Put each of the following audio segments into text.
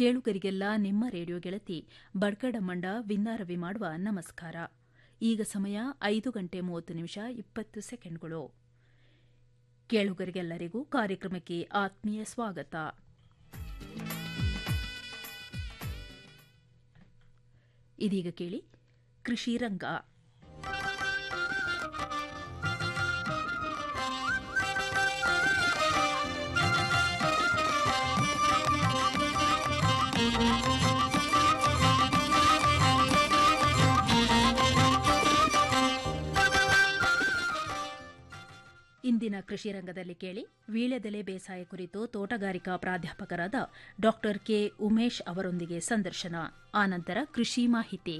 ಕೇಳುಗರಿಗೆಲ್ಲ ನಿಮ್ಮ ರೇಡಿಯೋ ಗೆಳತಿ ಬಡ್ಕಡಮಂಡ ವಿನ್ನಾರವಿ ಮಾಡುವ ನಮಸ್ಕಾರ ಈಗ ಸಮಯ ಐದು ಗಂಟೆ ಮೂವತ್ತು ನಿಮಿಷ ಇಪ್ಪತ್ತು ಸೆಕೆಂಡ್ಗಳು ಕೇಳುಗರಿಗೆಲ್ಲರಿಗೂ ಕಾರ್ಯಕ್ರಮಕ್ಕೆ ಆತ್ಮೀಯ ಸ್ವಾಗತ ಇದೀಗ ಕೇಳಿ ಕೃಷಿ ರಂಗ ಇಂದಿನ ಕೃಷಿ ರಂಗದಲ್ಲಿ ಕೇಳಿ ವೀಳ್ಯದೆಲೆ ಬೇಸಾಯ ಕುರಿತು ತೋಟಗಾರಿಕಾ ಪ್ರಾಧ್ಯಾಪಕರಾದ ಡಾ ಕೆ ಉಮೇಶ್ ಅವರೊಂದಿಗೆ ಸಂದರ್ಶನ ಆನಂತರ ಕೃಷಿ ಮಾಹಿತಿ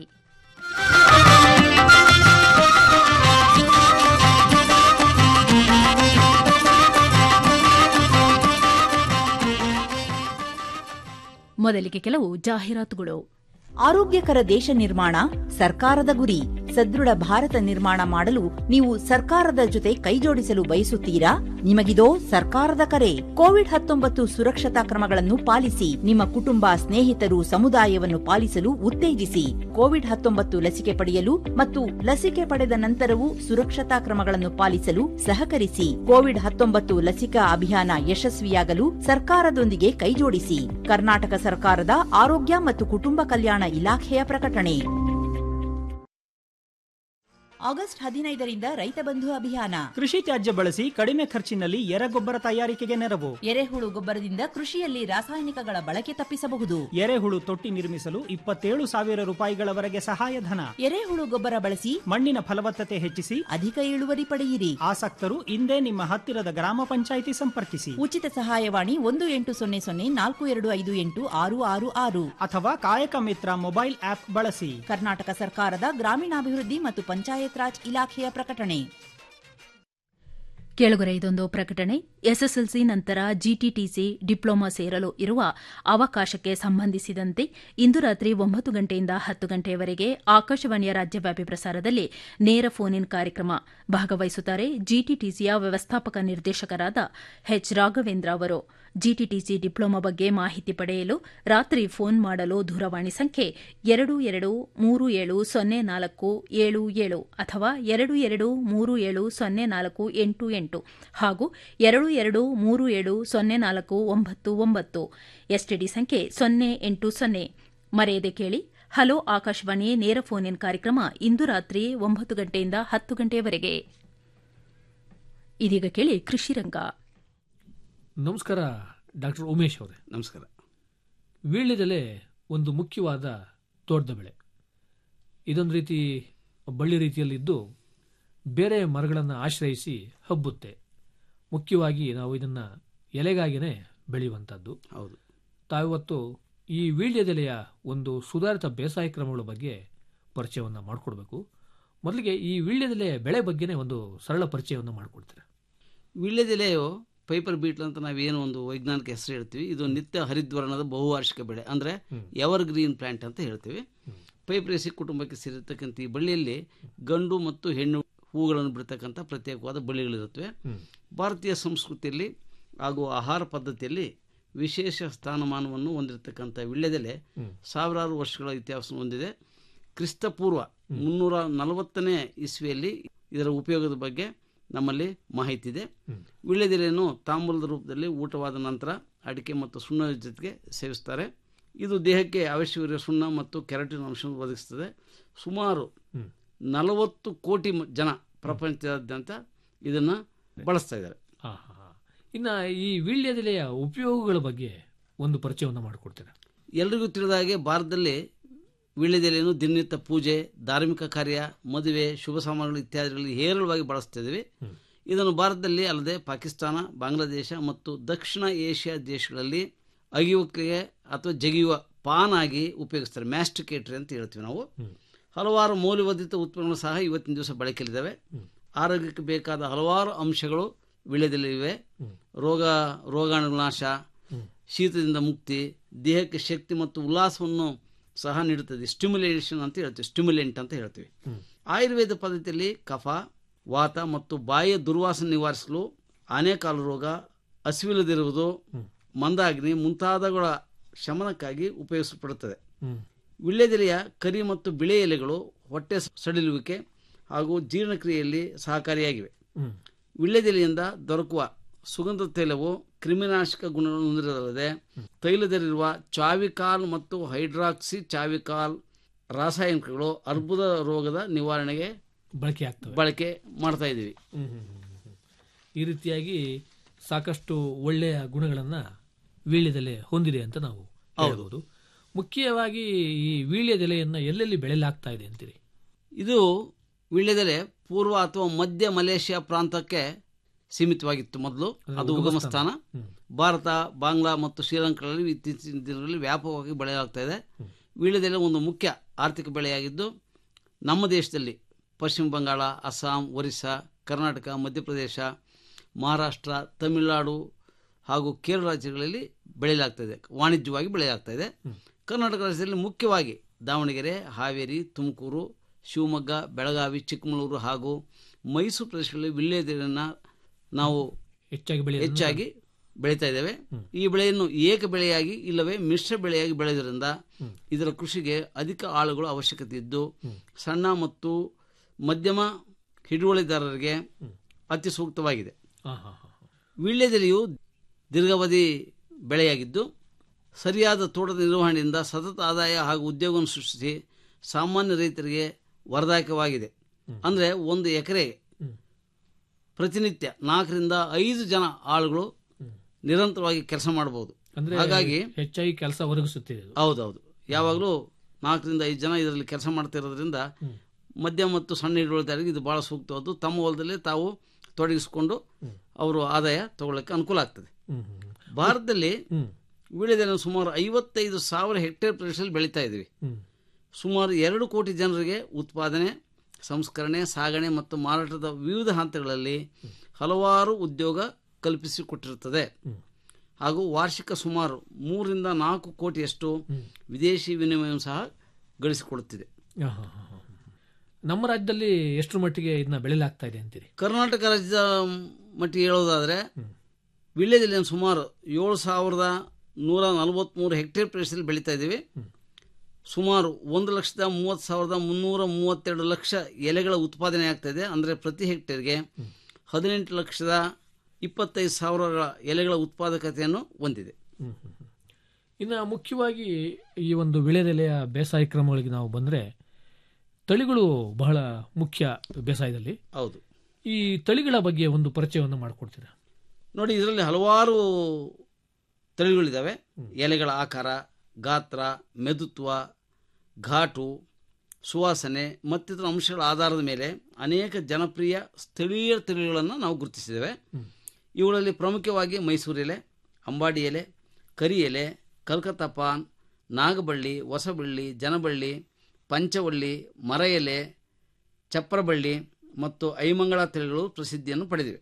ಮೊದಲಿಗೆ ಕೆಲವು ಜಾಹೀರಾತುಗಳು ಆರೋಗ್ಯಕರ ದೇಶ ನಿರ್ಮಾಣ ಸರ್ಕಾರದ ಗುರಿ ಸದೃಢ ಭಾರತ ನಿರ್ಮಾಣ ಮಾಡಲು ನೀವು ಸರ್ಕಾರದ ಜೊತೆ ಕೈಜೋಡಿಸಲು ಬಯಸುತ್ತೀರಾ ನಿಮಗಿದೋ ಸರ್ಕಾರದ ಕರೆ ಕೋವಿಡ್ ಹತ್ತೊಂಬತ್ತು ಸುರಕ್ಷತಾ ಕ್ರಮಗಳನ್ನು ಪಾಲಿಸಿ ನಿಮ್ಮ ಕುಟುಂಬ ಸ್ನೇಹಿತರು ಸಮುದಾಯವನ್ನು ಪಾಲಿಸಲು ಉತ್ತೇಜಿಸಿ ಕೋವಿಡ್ ಹತ್ತೊಂಬತ್ತು ಲಸಿಕೆ ಪಡೆಯಲು ಮತ್ತು ಲಸಿಕೆ ಪಡೆದ ನಂತರವೂ ಸುರಕ್ಷತಾ ಕ್ರಮಗಳನ್ನು ಪಾಲಿಸಲು ಸಹಕರಿಸಿ ಕೋವಿಡ್ ಹತ್ತೊಂಬತ್ತು ಲಸಿಕಾ ಅಭಿಯಾನ ಯಶಸ್ವಿಯಾಗಲು ಸರ್ಕಾರದೊಂದಿಗೆ ಕೈಜೋಡಿಸಿ ಕರ್ನಾಟಕ ಸರ್ಕಾರದ ಆರೋಗ್ಯ ಮತ್ತು ಕುಟುಂಬ ಕಲ್ಯಾಣ ಇಲಾಖೆಯ ಪ್ರಕಟಣೆ ಆಗಸ್ಟ್ ಹದಿನೈದರಿಂದ ರೈತ ಬಂಧು ಅಭಿಯಾನ ಕೃಷಿ ತ್ಯಾಜ್ಯ ಬಳಸಿ ಕಡಿಮೆ ಖರ್ಚಿನಲ್ಲಿ ಎರೆಗೊಬ್ಬರ ತಯಾರಿಕೆಗೆ ನೆರವು ಎರೆಹುಳು ಗೊಬ್ಬರದಿಂದ ಕೃಷಿಯಲ್ಲಿ ರಾಸಾಯನಿಕಗಳ ಬಳಕೆ ತಪ್ಪಿಸಬಹುದು ಎರೆಹುಳು ತೊಟ್ಟಿ ನಿರ್ಮಿಸಲು ಇಪ್ಪತ್ತೇಳು ಸಾವಿರ ರೂಪಾಯಿಗಳವರೆಗೆ ಸಹಾಯಧನ ಎರೆಹುಳು ಗೊಬ್ಬರ ಬಳಸಿ ಮಣ್ಣಿನ ಫಲವತ್ತತೆ ಹೆಚ್ಚಿಸಿ ಅಧಿಕ ಇಳುವರಿ ಪಡೆಯಿರಿ ಆಸಕ್ತರು ಇಂದೇ ನಿಮ್ಮ ಹತ್ತಿರದ ಗ್ರಾಮ ಪಂಚಾಯಿತಿ ಸಂಪರ್ಕಿಸಿ ಉಚಿತ ಸಹಾಯವಾಣಿ ಒಂದು ಎಂಟು ಸೊನ್ನೆ ಸೊನ್ನೆ ನಾಲ್ಕು ಎರಡು ಐದು ಎಂಟು ಆರು ಆರು ಆರು ಅಥವಾ ಕಾಯಕ ಮಿತ್ರ ಮೊಬೈಲ್ ಆಪ್ ಬಳಸಿ ಕರ್ನಾಟಕ ಸರ್ಕಾರದ ಗ್ರಾಮೀಣಾಭಿವೃದ್ಧಿ ಮತ್ತು ಪಂಚಾಯತ್ ರಾಜ್ ಇಲಾಖೆಯ ಪ್ರಕಟಣೆ ಕೇಳುಗರೆ ಇದೊಂದು ಪ್ರಕಟಣೆ ಎಸ್ಎಸ್ಎಲ್ಸಿ ನಂತರ ಜಿಟಿಟಿಸಿ ಡಿಪ್ಲೊಮಾ ಸೇರಲು ಇರುವ ಅವಕಾಶಕ್ಕೆ ಸಂಬಂಧಿಸಿದಂತೆ ಇಂದು ರಾತ್ರಿ ಒಂಬತ್ತು ಗಂಟೆಯಿಂದ ಹತ್ತು ಗಂಟೆಯವರೆಗೆ ಆಕಾಶವಾಣಿಯ ರಾಜ್ಯವ್ಯಾಪಿ ಪ್ರಸಾರದಲ್ಲಿ ನೇರ ಫೋನ್ ಇನ್ ಕಾರ್ಯಕ್ರಮ ಭಾಗವಹಿಸುತ್ತಾರೆ ಜಿಟಿಟಿಸಿಯ ವ್ಯವಸ್ಥಾಪಕ ನಿರ್ದೇಶಕರಾದ ಎಚ್ ರಾಘವೇಂದ್ರ ಅವರು ಜಿಟಿಟಿಸಿ ಡಿಪ್ಲೊಮಾ ಬಗ್ಗೆ ಮಾಹಿತಿ ಪಡೆಯಲು ರಾತ್ರಿ ಫೋನ್ ಮಾಡಲು ದೂರವಾಣಿ ಸಂಖ್ಯೆ ಎರಡು ಎರಡು ಮೂರು ಏಳು ಸೊನ್ನೆ ನಾಲ್ಕು ಏಳು ಏಳು ಅಥವಾ ಎರಡು ಎರಡು ಮೂರು ಏಳು ಸೊನ್ನೆ ನಾಲ್ಕು ಎಂಟು ಎಂಟು ಹಾಗೂ ಎರಡು ಎರಡು ಮೂರು ಏಳು ಸೊನ್ನೆ ನಾಲ್ಕು ಒಂಬತ್ತು ಒಂಬತ್ತು ಎಸ್ಟಿಡಿ ಸಂಖ್ಯೆ ಸೊನ್ನೆ ಎಂಟು ಸೊನ್ನೆ ಮರೆಯದೆ ಕೇಳಿ ಹಲೋ ಆಕಾಶವಾಣಿ ನೇರ ಫೋನ್ ಇನ್ ಕಾರ್ಯಕ್ರಮ ಇಂದು ರಾತ್ರಿ ಒಂಬತ್ತು ಗಂಟೆಯಿಂದ ಹತ್ತು ಗಂಟೆಯವರೆಗೆ ಇದೀಗ ಕೇಳಿ ಕೃಷಿ ರಂಗ ನಮಸ್ಕಾರ ಡಾಕ್ಟರ್ ಉಮೇಶ್ ಅವರೇ ನಮಸ್ಕಾರ ವೀಳ್ಯದೆಲೆ ಒಂದು ಮುಖ್ಯವಾದ ತೋಟದ ಬೆಳೆ ಇದೊಂದು ರೀತಿ ಬಳ್ಳಿ ರೀತಿಯಲ್ಲಿದ್ದು ಬೇರೆ ಮರಗಳನ್ನು ಆಶ್ರಯಿಸಿ ಹಬ್ಬುತ್ತೆ ಮುಖ್ಯವಾಗಿ ನಾವು ಇದನ್ನು ಎಲೆಗಾಗಿನೇ ಬೆಳೆಯುವಂಥದ್ದು ಹೌದು ತಾವಿವತ್ತು ಈ ವೀಳ್ಯದೆಲೆಯ ಒಂದು ಸುಧಾರಿತ ಬೇಸಾಯ ಕ್ರಮಗಳ ಬಗ್ಗೆ ಪರಿಚಯವನ್ನು ಮಾಡಿಕೊಡ್ಬೇಕು ಮೊದಲಿಗೆ ಈ ವೀಳ್ಯದೆಲೆಯ ಬೆಳೆ ಬಗ್ಗೆನೇ ಒಂದು ಸರಳ ಪರಿಚಯವನ್ನು ಮಾಡಿಕೊಡ್ತೀರಾ ವೀಳ್ಯದೆಲೆಯು ಪೈಪರ್ ಬೀಟ್ಲ್ ಅಂತ ನಾವೇನು ಒಂದು ವೈಜ್ಞಾನಿಕ ಹೆಸರು ಹೇಳ್ತೀವಿ ಇದು ನಿತ್ಯ ಹರಿದ್ವರ್ಣದ ಬಹುವಾರ್ಷಿಕ ಬೆಳೆ ಅಂದರೆ ಎವರ್ ಗ್ರೀನ್ ಪ್ಲಾಂಟ್ ಅಂತ ಹೇಳ್ತೀವಿ ಪೈಪ್ರೇಸಿ ಕುಟುಂಬಕ್ಕೆ ಸೇರಿರ್ತಕ್ಕಂಥ ಈ ಬಳ್ಳಿಯಲ್ಲಿ ಗಂಡು ಮತ್ತು ಹೆಣ್ಣು ಹೂಗಳನ್ನು ಬಿಡ್ತಕ್ಕಂಥ ಪ್ರತ್ಯೇಕವಾದ ಬಳ್ಳಿಗಳಿರುತ್ತವೆ ಭಾರತೀಯ ಸಂಸ್ಕೃತಿಯಲ್ಲಿ ಹಾಗೂ ಆಹಾರ ಪದ್ಧತಿಯಲ್ಲಿ ವಿಶೇಷ ಸ್ಥಾನಮಾನವನ್ನು ಹೊಂದಿರತಕ್ಕಂಥ ವೀಳ್ಯದೆಲೆ ಸಾವಿರಾರು ವರ್ಷಗಳ ಇತಿಹಾಸವನ್ನು ಹೊಂದಿದೆ ಕ್ರಿಸ್ತಪೂರ್ವ ಮುನ್ನೂರ ನಲವತ್ತನೇ ಇಸ್ವಿಯಲ್ಲಿ ಇದರ ಉಪಯೋಗದ ಬಗ್ಗೆ ನಮ್ಮಲ್ಲಿ ಮಾಹಿತಿ ಇದೆ ವೀಳ್ಯದೆಲೆಯನ್ನು ತಾಂಬೂಲದ ರೂಪದಲ್ಲಿ ಊಟವಾದ ನಂತರ ಅಡಿಕೆ ಮತ್ತು ಸುಣ್ಣದ ಜೊತೆಗೆ ಸೇವಿಸ್ತಾರೆ ಇದು ದೇಹಕ್ಕೆ ಅವಶ್ಯವಿರುವ ಸುಣ್ಣ ಮತ್ತು ಕೆರಟಿನ್ ಅಂಶವನ್ನು ಒದಗಿಸ್ತದೆ ಸುಮಾರು ನಲವತ್ತು ಕೋಟಿ ಮ- ಜನ ಪ್ರಪಂಚದಾದ್ಯಂತ ಇದನ್ನು ಬಳಸ್ತಾ ಇದ್ದಾರೆ ಹಾಂ ಹಾಂ ಹಾಂ ಇನ್ನು ಈ ವೀಳ್ಯದೆಲೆಯ ಉಪಯೋಗಗಳ ಬಗ್ಗೆ ಒಂದು ಪರಿಚಯವನ್ನು ಮಾಡಿಕೊಡ್ತೀರಾ ಎಲ್ರಿಗೂ ತಿಳಿದ ಹಾಗೆ ಭಾರತದಲ್ಲಿ ವೀಳ್ಯದೆಲೆಯನ್ನು ದಿನನಿತ್ಯ ಪೂಜೆ ಧಾರ್ಮಿಕ ಕಾರ್ಯ ಮದುವೆ ಶುಭ ಸಮಾರಂಭಗಳು ಇತ್ಯಾದಿಗಳಲ್ಲಿ ಹೇರಳವಾಗಿ ಬಳಸ್ತಿದ್ದೀವಿ ಇದನ್ನು ಭಾರತದಲ್ಲಿ ಅಲ್ಲದೆ ಪಾಕಿಸ್ತಾನ ಬಾಂಗ್ಲಾದೇಶ ಮತ್ತು ದಕ್ಷಿಣ ಏಷ್ಯಾ ದೇಶಗಳಲ್ಲಿ ಅಗಿಯುವಿಕೆ ಅಥವಾ ಜಗಿಯುವ ಪಾನ್ ಆಗಿ ಉಪಯೋಗಿಸ್ತಾರೆ ಮ್ಯಾಸ್ಟಿಕೇಟ್ರಿ ಅಂತ ಹೇಳ್ತೀವಿ ನಾವು ಹಲವಾರು ಮೌಲ್ಯವರ್ಧಿತ ಉತ್ಪನ್ನಗಳು ಸಹ ಇವತ್ತಿನ ದಿವಸ ಬಳಕೆಯಲ್ಲಿದ್ದಾವೆ ಆರೋಗ್ಯಕ್ಕೆ ಬೇಕಾದ ಹಲವಾರು ಅಂಶಗಳು ವೀಳ್ಯದಲ್ಲಿವೆ ರೋಗ ರೋಗಾಣುಗಳ ನಾಶ ಶೀತದಿಂದ ಮುಕ್ತಿ ದೇಹಕ್ಕೆ ಶಕ್ತಿ ಮತ್ತು ಉಲ್ಲಾಸವನ್ನು ಸಹ ನೀಡುತ್ತದೆ ಸ್ಟಿಮ್ಯುಲೇಷನ್ ಅಂತ ಹೇಳ್ತೀವಿ ಸ್ಟಿಮ್ಯುಲೆಂಟ್ ಅಂತ ಹೇಳ್ತೀವಿ ಆಯುರ್ವೇದ ಪದ್ಧತಿಯಲ್ಲಿ ಕಫ ವಾತ ಮತ್ತು ಬಾಯಿಯ ದುರ್ವಾಸನೆ ನಿವಾರಿಸಲು ಆನೆಕಾಲು ರೋಗ ಹಸಿವಿಲ್ಲದಿರುವುದು ಮಂದಾಗ್ನಿ ಮುಂತಾದವುಗಳ ಶಮನಕ್ಕಾಗಿ ಉಪಯೋಗಿಸಲ್ಪಡುತ್ತದೆ ಹ್ಮ್ ವಿಳ್ಯದೆಲೆಯ ಕರಿ ಮತ್ತು ಬಿಳೆ ಎಲೆಗಳು ಹೊಟ್ಟೆ ಸಡಿಲುವಿಕೆ ಹಾಗೂ ಜೀರ್ಣಕ್ರಿಯೆಯಲ್ಲಿ ಸಹಕಾರಿಯಾಗಿವೆ ಹ್ಮ್ ವಿಳ್ಯದೆಲೆಯಿಂದ ದೊರಕುವ ಸುಗಂಧ ತೈಲವು ಕ್ರಿಮಿನಾಶಕ ಗುಣಗಳನ್ನು ಹೊಂದಿರದಲ್ಲದೆ ತೈಲದಲ್ಲಿರುವ ಚಾವಿಕಾಲ್ ಮತ್ತು ಹೈಡ್ರಾಕ್ಸಿ ಚಾವಿಕಾಲ್ ರಾಸಾಯನಿಕಗಳು ಅರ್ಬುದ ರೋಗದ ನಿವಾರಣೆಗೆ ಬಳಕೆ ಆಗ್ತವೆ ಬಳಕೆ ಮಾಡ್ತಾ ಇದ್ದೀವಿ ಹ್ಮ್, ಹ್ಮ್, ಹ್ಮ್, ಹ್ಮ್. ಈ ರೀತಿಯಾಗಿ ಸಾಕಷ್ಟು ಒಳ್ಳೆಯ ಗುಣಗಳನ್ನ ವೀಳ್ಯದೆಲೆ ಹೊಂದಿದೆ ಅಂತ ನಾವು ಹೇಳ್ಬೋದು ಮುಖ್ಯವಾಗಿ ಈ ವೀಳ್ಯದೆಲೆಯನ್ನ ಎಲ್ಲೆಲ್ಲಿ ಬೆಳೆಯಲಾಗ್ತಾ ಇದೆ ಅಂತೀರಿ ಇದು ವಿಳ್ಯದೆಲೆ ಪೂರ್ವ ಅಥವಾ ಮಧ್ಯ ಮಲೇಷ್ಯಾ ಪ್ರಾಂತಕ್ಕೆ ಸೀಮಿತವಾಗಿತ್ತು ಮೊದಲು ಅದು ಉಗಮ ಸ್ಥಾನ ಭಾರತ ಬಾಂಗ್ಲಾ ಮತ್ತು ಶ್ರೀಲಂಕಾದಲ್ಲಿ ಇತ್ತೀಚಿನ ದಿನಗಳಲ್ಲಿ ವ್ಯಾಪಕವಾಗಿ ಬೆಳೆಯಲಾಗ್ತಾ ಇದೆ ವೀಳ್ಯದೆಲೆ ಒಂದು ಮುಖ್ಯ ಆರ್ಥಿಕ ಬೆಳೆಯಾಗಿದ್ದು ನಮ್ಮ ದೇಶದಲ್ಲಿ ಪಶ್ಚಿಮ ಬಂಗಾಳ ಅಸ್ಸಾಂ ಒರಿಸ್ಸಾ ಕರ್ನಾಟಕ ಮಧ್ಯಪ್ರದೇಶ ಮಹಾರಾಷ್ಟ್ರ ತಮಿಳುನಾಡು ಹಾಗೂ ಕೇರಳ ರಾಜ್ಯಗಳಲ್ಲಿ ಬೆಳೆಯಲಾಗ್ತಾ ಇದೆ ವಾಣಿಜ್ಯವಾಗಿ ಬೆಳೆಯಲಾಗ್ತಾ ಇದೆ ಕರ್ನಾಟಕ ರಾಜ್ಯದಲ್ಲಿ ಮುಖ್ಯವಾಗಿ ದಾವಣಗೆರೆ ಹಾವೇರಿ ತುಮಕೂರು ಶಿವಮೊಗ್ಗ ಬೆಳಗಾವಿ ಚಿಕ್ಕಮಗಳೂರು ಹಾಗೂ ಮೈಸೂರು ಪ್ರದೇಶಗಳಲ್ಲಿ ವಿಳ್ಯದೆಲೆಯನ್ನು ನಾವು ಹೆಚ್ಚಾಗಿ ಬೆಳೆಯ ಹೆಚ್ಚಾಗಿ ಬೆಳೀತಾ ಇದ್ದೇವೆ ಈ ಬೆಳೆಯನ್ನು ಏಕ ಬೆಳೆಯಾಗಿ ಇಲ್ಲವೇ ಮಿಶ್ರ ಬೆಳೆಯಾಗಿ ಬೆಳೆಯೋದ್ರಿಂದ ಇದರ ಕೃಷಿಗೆ ಅಧಿಕ ಆಳುಗಳ ಅವಶ್ಯಕತೆ ಇದ್ದು ಸಣ್ಣ ಮತ್ತು ಮಧ್ಯಮ ಹಿಡುವಳಿದಾರರಿಗೆ ಅತಿ ಸೂಕ್ತವಾಗಿದೆ ಹಾ ಹಾ ಹಾ ವೀಳ್ಯದೆಲೆಯು ದೀರ್ಘಾವಧಿ ಬೆಳೆಯಾಗಿದ್ದು ಸರಿಯಾದ ತೋಟದ ನಿರ್ವಹಣೆಯಿಂದ ಸತತ ಆದಾಯ ಹಾಗೂ ಉದ್ಯೋಗವನ್ನು ಸೃಷ್ಟಿಸಿ ಸಾಮಾನ್ಯ ರೈತರಿಗೆ ವರದಾಯಕವಾಗಿದೆ ಅಂದರೆ ಒಂದು ಎಕರೆ ಪ್ರತಿನಿತ್ಯ ನಾಲ್ಕರಿಂದ ಐದು ಜನ ಆಳುಗಳು ನಿರಂತರವಾಗಿ ಕೆಲಸ ಮಾಡಬಹುದು ಅಂದ್ರೆ ಹಾಗಾಗಿ ಹೆಚ್ಚಾಗಿ ಕೆಲಸ ಒದಗಿಸುತ್ತಿದೆ ಇದು. ಹೌದೌದು ಯಾವಾಗಲೂ ನಾಲ್ಕರಿಂದ ಐದು ಜನ ಇದರಲ್ಲಿ ಕೆಲಸ ಮಾಡ್ತಾ ಇರೋದ್ರಿಂದ ಮಧ್ಯ ಮತ್ತು ಸಣ್ಣ ಹಿಡುವಳಿದಾರರಿಗೆ ಇದು ಬಹಳ ಸೂಕ್ತವಾದ್ದು ತಮ್ಮ ಹೊಲದಲ್ಲಿ ತಾವು ತೊಡಗಿಸಿಕೊಂಡು ಅವರು ಆದಾಯ ತಗೊಳ್ಳಕ್ಕೆ ಅನುಕೂಲ ಆಗ್ತದೆ ಹ್ಮ್ ಹ್ಮ್ ಭಾರತದಲ್ಲಿ ಹ್ಮ್ ವೀಳ್ಯದೆಲೆ ಸುಮಾರು ಐವತ್ತೈದು ಸಾವಿರ ಹೆಕ್ಟೇರ್ ಪ್ರದೇಶದಲ್ಲಿ ಬೆಳೀತಾ ಇದ್ದೀವಿ ಹ್ಮ್ ಸುಮಾರು ಎರಡು ಕೋಟಿ ಜನರಿಗೆ ಉತ್ಪಾದನೆ ಸಂಸ್ಕರಣೆ ಸಾಗಣೆ ಮತ್ತು ಮಾರಾಟದ ವಿವಿಧ ಹಂತಗಳಲ್ಲಿ ಹಲವಾರು ಉದ್ಯೋಗ ಕಲ್ಪಿಸಿಕೊಟ್ಟಿರುತ್ತದೆ ಹಾಗೂ ವಾರ್ಷಿಕ ಸುಮಾರು ಮೂರರಿಂದ ನಾಲ್ಕು ಕೋಟಿಯಷ್ಟು ವಿದೇಶಿ ವಿನಿಮಯವನ್ನು ಸಹ ಗಳಿಸಿಕೊಡುತ್ತಿದೆ ಹಾ, ಹಾ, ಹಾ, ಹಾ. ನಮ್ಮ ರಾಜ್ಯದಲ್ಲಿ ಎಷ್ಟರ ಮಟ್ಟಿಗೆ ಇದನ್ನ ಬೆಳೆಯಲಾಗ್ತಾ ಇದೆ ಅಂತೀರಿ ಕರ್ನಾಟಕ ರಾಜ್ಯದ ಮಟ್ಟಿಗೆ ಹೇಳೋದಾದರೆ ವಿಳ್ಯದೆಲೆಯನ್ನು ಸುಮಾರು ಏಳು ಸಾವಿರದ ನೂರ ನಲವತ್ತ್ಮೂರು ಹೆಕ್ಟೇರ್ ಪ್ರದೇಶದಲ್ಲಿ ಬೆಳೀತಾ ಇದ್ದೀವಿ ಸುಮಾರು ಒಂದು ಲಕ್ಷದ ಮೂವತ್ತು ಸಾವಿರದ ಮುನ್ನೂರ ಮೂವತ್ತೆರಡು ಲಕ್ಷ ಎಲೆಗಳ ಉತ್ಪಾದನೆ ಆಗ್ತಾ ಇದೆ ಅಂದರೆ ಪ್ರತಿ ಹೆಕ್ಟೇರ್ಗೆ ಹದಿನೆಂಟು ಲಕ್ಷದ ಇಪ್ಪತ್ತೈದು ಸಾವಿರ ಎಲೆಗಳ ಉತ್ಪಾದಕತೆಯನ್ನು ಹೊಂದಿದೆ ಹ್ಮ್, ಹ್ಮ್, ಹ್ಮ್. ಇನ್ನು ಮುಖ್ಯವಾಗಿ ಈ ಒಂದು ವಿಳೆದೆಲೆಯ ಬೇಸಾಯ ಕ್ರಮಗಳಿಗೆ ನಾವು ಬಂದರೆ ತಳಿಗಳು ಬಹಳ ಮುಖ್ಯ ಬೇಸಾಯದಲ್ಲಿ ಹೌದು ಈ ತಳಿಗಳ ಬಗ್ಗೆ ಒಂದು ಪರಿಚಯವನ್ನು ಮಾಡಿಕೊಡ್ತೀರಾ ನೋಡಿ ಇದರಲ್ಲಿ ಹಲವಾರು ತಳಿಗಳಿದ್ದಾವೆ ಎಲೆಗಳ ಆಕಾರ ಗಾತ್ರ ಮೆದುತ್ವ ಘಾಟು ಸುವಾಸನೆ ಮತ್ತಿತರ ಅಂಶಗಳ ಆಧಾರದ ಮೇಲೆ ಅನೇಕ ಜನಪ್ರಿಯ ಸ್ಥಳೀಯ ತಳಿಗಳನ್ನು ನಾವು ಗುರುತಿಸಿದ್ದೇವೆ ಇವುಗಳಲ್ಲಿ ಪ್ರಮುಖವಾಗಿ ಮೈಸೂರು ಎಲೆ ಅಂಬಾಡಿ ಎಲೆ ಕರಿ ಎಲೆ ಕಲ್ಕತ್ತಾ ಪಾನ್ ನಾಗಬಳ್ಳಿ ಹೊಸಬಳ್ಳಿ ಜನಬಳ್ಳಿ ಪಂಚವಳ್ಳಿ ಮರ ಎಲೆ ಚಪ್ರಬಳ್ಳಿ ಮತ್ತು ಐಮಂಗಳ ತಳಿಗಳು ಪ್ರಸಿದ್ಧಿಯನ್ನು ಪಡೆದಿವೆ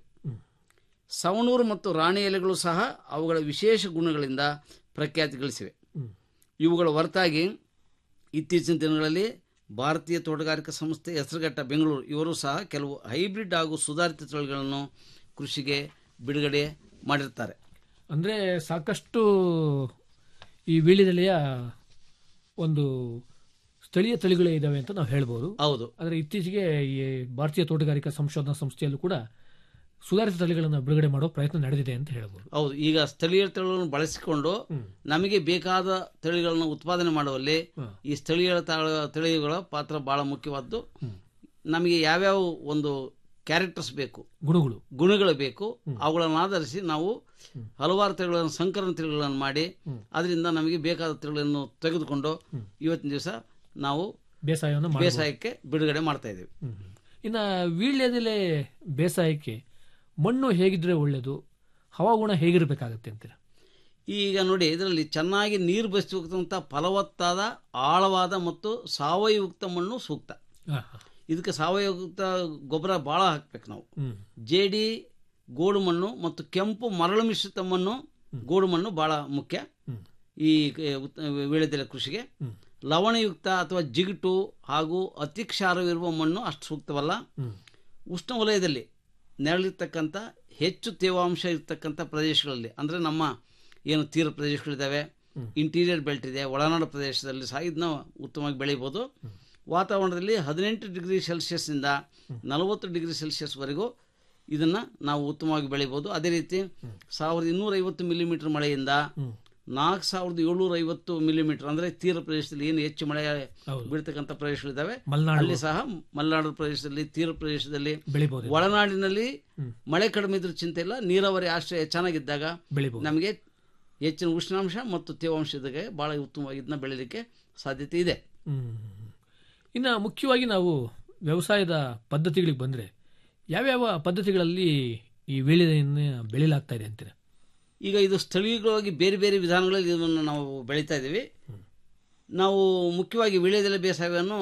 ಸವಣೂರು ಮತ್ತು ರಾಣಿ ಎಲೆಗಳು ಸಹ ಅವುಗಳ ವಿಶೇಷ ಗುಣಗಳಿಂದ ಪ್ರಖ್ಯಾತಿ ಗಳಿಸಿವೆ ಇವುಗಳ ಹೊರತಾಗಿ ಇತ್ತೀಚಿನ ದಿನಗಳಲ್ಲಿ ಭಾರತೀಯ ತೋಟಗಾರಿಕಾ ಸಂಸ್ಥೆ ಹೆಸರುಘಟ್ಟ ಬೆಂಗಳೂರು ಇವರು ಸಹ ಕೆಲವು ಹೈಬ್ರಿಡ್ ಹಾಗೂ ಸುಧಾರಿತ ತಳಿಗಳನ್ನು ಕೃಷಿಗೆ ಬಿಡುಗಡೆ ಮಾಡಿರ್ತಾರೆ ಅಂದರೆ ಸಾಕಷ್ಟು ಈ ವೀಳ್ಯದೆಲೆಯ ಒಂದು ಸ್ಥಳೀಯ ತಳಿಗಳೇ ಇದ್ದಾವೆ ಅಂತ ನಾವು ಹೇಳ್ಬೋದು ಹೌದು ಆದರೆ ಇತ್ತೀಚೆಗೆ ಈ ಭಾರತೀಯ ತೋಟಗಾರಿಕಾ ಸಂಶೋಧನಾ ಸಂಸ್ಥೆಯಲ್ಲೂ ಕೂಡ ಸುಧಾರಿತ ತಳಿಗಳನ್ನು ಬಿಡುಗಡೆ ಮಾಡೋ ಪ್ರಯತ್ನ ನಡೆದಿದೆ ಅಂತ ಹೇಳ್ಬೋದು ಹೌದು ಈಗ ಸ್ಥಳೀಯ ತಳಿಗಳನ್ನು ಬಳಸಿಕೊಂಡು ನಮಗೆ ಬೇಕಾದ ತಳಿಗಳನ್ನು ಉತ್ಪಾದನೆ ಮಾಡುವಲ್ಲಿ ಈ ಸ್ಥಳೀಯ ತಳ- ತಳಿಗಳ ಪಾತ್ರ ಬಹಳ ಮುಖ್ಯವಾದ್ದು ನಮಗೆ ಯಾವ್ಯಾವ ಒಂದು ಕ್ಯಾರೆಕ್ಟರ್ಸ್ ಬೇಕು ಗುಣಗಳು ಗುಣಗಳು ಬೇಕು ಅವುಗಳನ್ನು ಆಧರಿಸಿ ನಾವು ಹಲವಾರು ತಳಿಗಳನ್ನು ಸಂಕಲನ ತಳಿಗಳನ್ನು ಮಾಡಿ ಅದರಿಂದ ನಮಗೆ ಬೇಕಾದ ತಳಿಗಳನ್ನು ತೆಗೆದುಕೊಂಡು ಇವತ್ತಿನ ದಿವಸ ನಾವು ಬೇಸಾಯವನ್ನು ಮಾಡ್ಬೋದು. ಬೇಸಾಯಕ್ಕೆ ಬಿಡುಗಡೆ ಮಾಡ್ತಾ ಇದ್ದೀವಿ ಹ್ಮ್. ಇನ್ನ ವೀಳ್ಯದೆಲೆ ಬೇಸಾಯಕ್ಕೆ ಮಣ್ಣು ಹೇಗಿದ್ರೆ ಒಳ್ಳೆಯದು ಹವಾಗುಣ ಹೇಗಿರಬೇಕಾಗತ್ತೆ ಅಂತೀರ ಈಗ ನೋಡಿ ಇದರಲ್ಲಿ ಚೆನ್ನಾಗಿ ನೀರು ಬಸಿರುವಂಥ ಫಲವತ್ತಾದ ಆಳವಾದ ಮತ್ತು ಸಾವಯುಕ್ತ ಮಣ್ಣು ಸೂಕ್ತ ಹಾ, ಹಾ. ಇದಕ್ಕೆ ಸಾವಯುಕ್ತ ಗೊಬ್ಬರ ಭಾಳ ಹಾಕ್ಬೇಕು ನಾವು ಹ್ಮ್ ಜೇಡಿ ಗೋಡು ಮಣ್ಣು ಮತ್ತು ಕೆಂಪು ಮರಳು ಮಿಶ್ರಿತ ಮಣ್ಣು ಗೋಡು ಮಣ್ಣು ಬಹಳ ಮುಖ್ಯ ಈ ಕ- ಉತ್- ವೀಳ್ಯದೆಲೆ ಕೃಷಿಗೆ ಲವಣಯುಕ್ತ ಅಥವಾ ಜಿಗುಟು ಹಾಗೂ ಅತಿ ಕ್ಷಾರವಿರುವ ಮಣ್ಣು ಅಷ್ಟು ಸೂಕ್ತವಲ್ಲ ಉಷ್ಣವಲಯದಲ್ಲಿ ನೆರಳಿರ್ತಕ್ಕಂಥ ಹೆಚ್ಚು ತೇವಾಂಶ ಇರ್ತಕ್ಕಂಥ ಪ್ರದೇಶಗಳಲ್ಲಿ ಅಂದರೆ ನಮ್ಮ ಏನು ತೀರ ಪ್ರದೇಶಗಳಿದ್ದಾವೆ ಇಂಟೀರಿಯರ್ ಬೆಲ್ಟ್ ಇದೆ ಒಳನಾಡು ಪ್ರದೇಶದಲ್ಲಿ ಸಹ ಇದನ್ನ ಉತ್ತಮವಾಗಿ ಬೆಳಿಬೋದು ವಾತಾವರಣದಲ್ಲಿ ಹದಿನೆಂಟು ಡಿಗ್ರಿ ಸೆಲ್ಸಿಯಸ್ನಿಂದ ನಲವತ್ತು ಡಿಗ್ರಿ ಸೆಲ್ಸಿಯಸ್ವರೆಗೂ ಇದನ್ನು ನಾವು ಉತ್ತಮವಾಗಿ ಬೆಳಿಬೋದು ಅದೇ ರೀತಿ ಸಾವಿರದ ಇನ್ನೂರೈವತ್ತು ಮಿಲಿಮೀಟರ್ ಮಳೆಯಿಂದ ನಾಲ್ಕು ಸಾವಿರದ ಏಳ್ನೂರ ಐವತ್ತು ಮಿಲಿಮೀಟರ್ ಅಂದರೆ ತೀರ ಪ್ರದೇಶದಲ್ಲಿ ಏನು ಹೆಚ್ಚು ಮಳೆ ಬೀಳ್ತಕ್ಕಂಥ ಪ್ರದೇಶಗಳಿದ್ದಾವೆ ಮಲೆನಾಡು ಅಲ್ಲಿ ಸಹ ಮಲೆನಾಡು ಪ್ರದೇಶದಲ್ಲಿ ತೀರ ಪ್ರದೇಶದಲ್ಲಿ ಬೆಳಿಬೋದು ಒಳನಾಡಿನಲ್ಲಿ ಮಳೆ ಕಡಿಮೆ ಇದ್ರೂ ಚಿಂತೆ ಇಲ್ಲ ನೀರಾವರಿ ಆಶ್ರಯ ಚೆನ್ನಾಗಿದ್ದಾಗ ಬೆಳಿಬೋದು ನಮಗೆ ಹೆಚ್ಚಿನ ಉಷ್ಣಾಂಶ ಮತ್ತು ತೇವಾಂಶದಾಗೆ ಭಾಳ ಉತ್ತಮವಾಗಿ ಇದನ್ನ ಬೆಳೀಲಿಕ್ಕೆ ಸಾಧ್ಯತೆ ಇದೆ ಹ್ಮ್. ಇನ್ನು ಮುಖ್ಯವಾಗಿ ನಾವು ವ್ಯವಸಾಯದ ಪದ್ಧತಿಗಳಿಗೆ ಬಂದರೆ ಯಾವ್ಯಾವ ಪದ್ಧತಿಗಳಲ್ಲಿ ಈ ವೀಳ್ಯದೆಲೆಯನ್ನು ಬೆಳೆಯಲಾಗ್ತಾ ಇದೆ ಅಂತೀರ ಈಗ ಇದು ಸ್ಥಳೀಯವಾಗಿ ಬೇರೆ ಬೇರೆ ವಿಧಾನಗಳಲ್ಲಿ ಇದನ್ನು ನಾವು ಬೆಳೀತಾ ಇದ್ದೀವಿ ನಾವು ಮುಖ್ಯವಾಗಿ ವೀಳ್ಯದೆಲೆ ಬೇಸಾಯವನ್ನು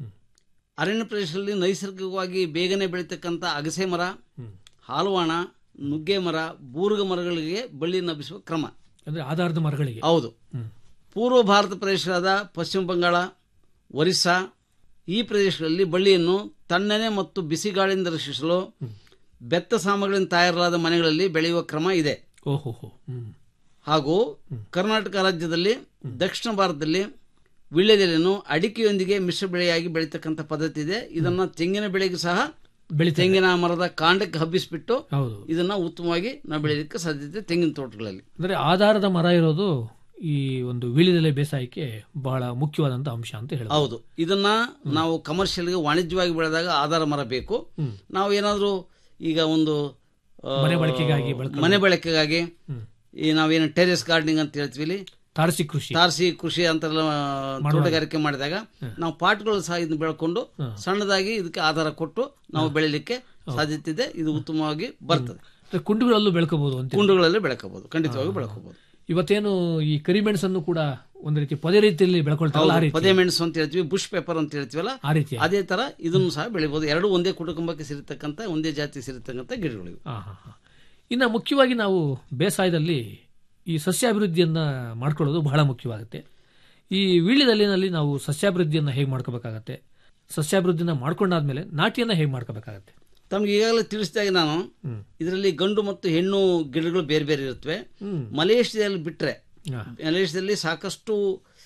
ಅರಣ್ಯ ಪ್ರದೇಶದಲ್ಲಿ ನೈಸರ್ಗಿಕವಾಗಿ ಬೇಗನೆ ಬೆಳೀತಕ್ಕಂಥ ಅಗಸೆ ಮರ ಹಾಲುವಾಣ ನುಗ್ಗೆ ಮರ ಬೂರುಗ ಮರಗಳಿಗೆ ಬಳ್ಳಿಯನ್ನು ಹಬ್ಬಿಸುವ ಕ್ರಮ ಅಂದ್ರೆ ಆಧಾರದ ಮರಗಳಿಗೆ ಹೌದು ಹ್ಮ್. ಪೂರ್ವ ಭಾರತ ಪ್ರದೇಶಗಳಾದ ಪಶ್ಚಿಮ ಬಂಗಾಳ ಒರಿಸ್ಸಾ ಈ ಪ್ರದೇಶಗಳಲ್ಲಿ ಬಳ್ಳಿಯನ್ನು ತಣ್ಣನೆ ಮತ್ತು ಬಿಸಿ ಗಾಳಿಯಿಂದ ರಕ್ಷಿಸಲು ಬೆತ್ತ ಸಾಮಗ್ರಿಯಿಂದ ತಯಾರಾದ ಮನೆಗಳಲ್ಲಿ ಬೆಳೆಯುವ ಕ್ರಮ ಇದೆ ಓಹೋ ಹೋ ಹ್ಮ್ ಹಾಗೂ ಕರ್ನಾಟಕ ರಾಜ್ಯದಲ್ಲಿ ದಕ್ಷಿಣ ಭಾರತದಲ್ಲಿ ವೀಳ್ಯದೆಲೆಯನ್ನು ಅಡಿಕೆಯೊಂದಿಗೆ ಮಿಶ್ರ ಬೆಳೆಯಾಗಿ ಬೆಳೀತಕ್ಕಂಥ ಪದ್ಧತಿ ಇದೆ ಇದನ್ನ ತೆಂಗಿನ ಬೆಳೆಗೆ ಸಹ ಬೆಳಿತಾರೆ ತೆಂಗಿನ ಮರದ ಕಾಂಡಕ್ಕೆ ಹಬ್ಬಿಸ್ಬಿಟ್ಟು ಹೌದು ಇದನ್ನ ಉತ್ತಮವಾಗಿ ನಾವು ಬೆಳೆಯಲಿಕ್ಕೆ ಸಾಧ್ಯತೆ ತೆಂಗಿನ ತೋಟಗಳಲ್ಲಿ ಅಂದ್ರೆ ಆಧಾರದ ಮರ ಇರೋದು ಈ ಒಂದು ವೀಳ್ಯದೆಲೆ ಬೇಸಾಯಕ್ಕೆ ಬಹಳ ಮುಖ್ಯವಾದಂತ ಅಂಶ ಅಂತ ಹೇಳ್ಬೋದು ಹೌದು ಇದನ್ನ ನಾವು ಕಮರ್ಷಿಯಲ್ಗೆ ವಾಣಿಜ್ಯವಾಗಿ ಬೆಳೆದಾಗ ಆಧಾರ ಮರ ಬೇಕು ನಾವು ಏನಾದರೂ ಈಗ ಒಂದು ಆ, ಮನೆ ಬಳಕೆಗಾಗಿ ಬಳಕೆ ಮನೆ ಬಳಕೆಗಾಗಿ ಈ ನಾವೇನು ಟೆರೆಸ್ ಗಾರ್ಡನಿಂಗ್ ಅಂತ ಹೇಳ್ತೀವಿ ಇಲ್ಲಿ, ತಾರಸಿ ಕೃಷಿ ತಾರಸಿ ಕೃಷಿ ಅಂತೆಲ್ಲ ತೋಟಗಾರಿಕೆ ಮಾಡಿದಾಗ ನಾವು ಪಾಟ್ಗಳು ಸಹ ಇದನ್ನ ಬೆಳ್ಕೊಂಡು ಸಣ್ಣದಾಗಿ ಇದಕ್ಕೆ ಆಧಾರ ಕೊಟ್ಟು ನಾವು ಬೆಳಿಲಿಕ್ಕೆ ಸಾಧ್ಯತೆ ಇದೆ ಇದು ಉತ್ತಮವಾಗಿ ಬರ್ತದೆ ಮತ್ತೆ ಕುಂಡುಗಳಲ್ಲೂ ಬೆಳ್ಕೋಬಹುದು ಅಂತ ಕುಂಡುಗಳಲ್ಲಿ ಬೆಳಕಬಹುದು ಖಂಡಿತವಾಗಿ ಬೆಳಕಬಹುದು ಇವತ್ತೇನು ಈ ಕರಿಮೆಣಸನ್ನು ಕೂಡ ಒಂದು ರೀತಿ ಪದೇ ರೀತಿಯಲ್ಲಿ ಬೆಳ್ಕೊಳ್ತಾರಲ್ಲ ಆ ರೀತಿ ಪದೇ ಮೆಣಸು ಅಂತ ಹೇಳ್ತೀವಿ ಬುಷ್ ಪೇಪರ್ ಅಂತ ಹೇಳ್ತೀವಲ್ಲ ಆ ರೀತಿ ಅದೇ ತರ ಇದನ್ನು ಸಹ ಬೆಳಿಬಹುದು ಎರಡು ಒಂದೇ ಕುಟುಂಬಕ್ಕೆ ಸೇರಿರ್ತಕ್ಕಂಥ ಒಂದೇ ಜಾತಿ ಸೇರಿರ್ತಕ್ಕಂಥ ಗಿಡಗಳು ಇವು. ಹಾ ಹಾ ಹಾ ಇನ್ನು ಮುಖ್ಯವಾಗಿ ನಾವು ಬೇಸಾಯದಲ್ಲಿ ಈ ಸಸ್ಯಾಭಿವೃದ್ಧಿಯನ್ನ ಮಾಡ್ಕೊಳ್ಳೋದು ಬಹಳ ಮುಖ್ಯವಾಗುತ್ತೆ ಈ ವೀಳ್ಯದಲ್ಲಿನಲ್ಲಿ ನಾವು ಸಸ್ಯಾಭಿವೃದ್ಧಿಯನ್ನ ಹೇಗೆ ಮಾಡ್ಕೋಬೇಕಾಗತ್ತೆ ಸಸ್ಯಾಭಿವೃದ್ಧಿನ ಮಾಡ್ಕೊಂಡಾದ್ಮೇಲೆ ನಾಟಿಯನ್ನ ಹೇಗೆ ಮಾಡ್ಕೋಬೇಕಾಗತ್ತೆ ತಮ್ಗೆ ಈಗಾಗಲೇ ತಿಳಿಸಿದಾಗ ನಾನು ಇದರಲ್ಲಿ ಗಂಡು ಮತ್ತು ಹೆಣ್ಣು ಗಿಡಗಳು ಬೇರೆ ಬೇರೆ ಇರುತ್ತವೆ ಮಲೇಷ್ಯಾದಲ್ಲಿ ಬಿಟ್ರೆ ಹಾ. ಮಲೇಷ್ಯಾದಲ್ಲಿ ಸಾಕಷ್ಟು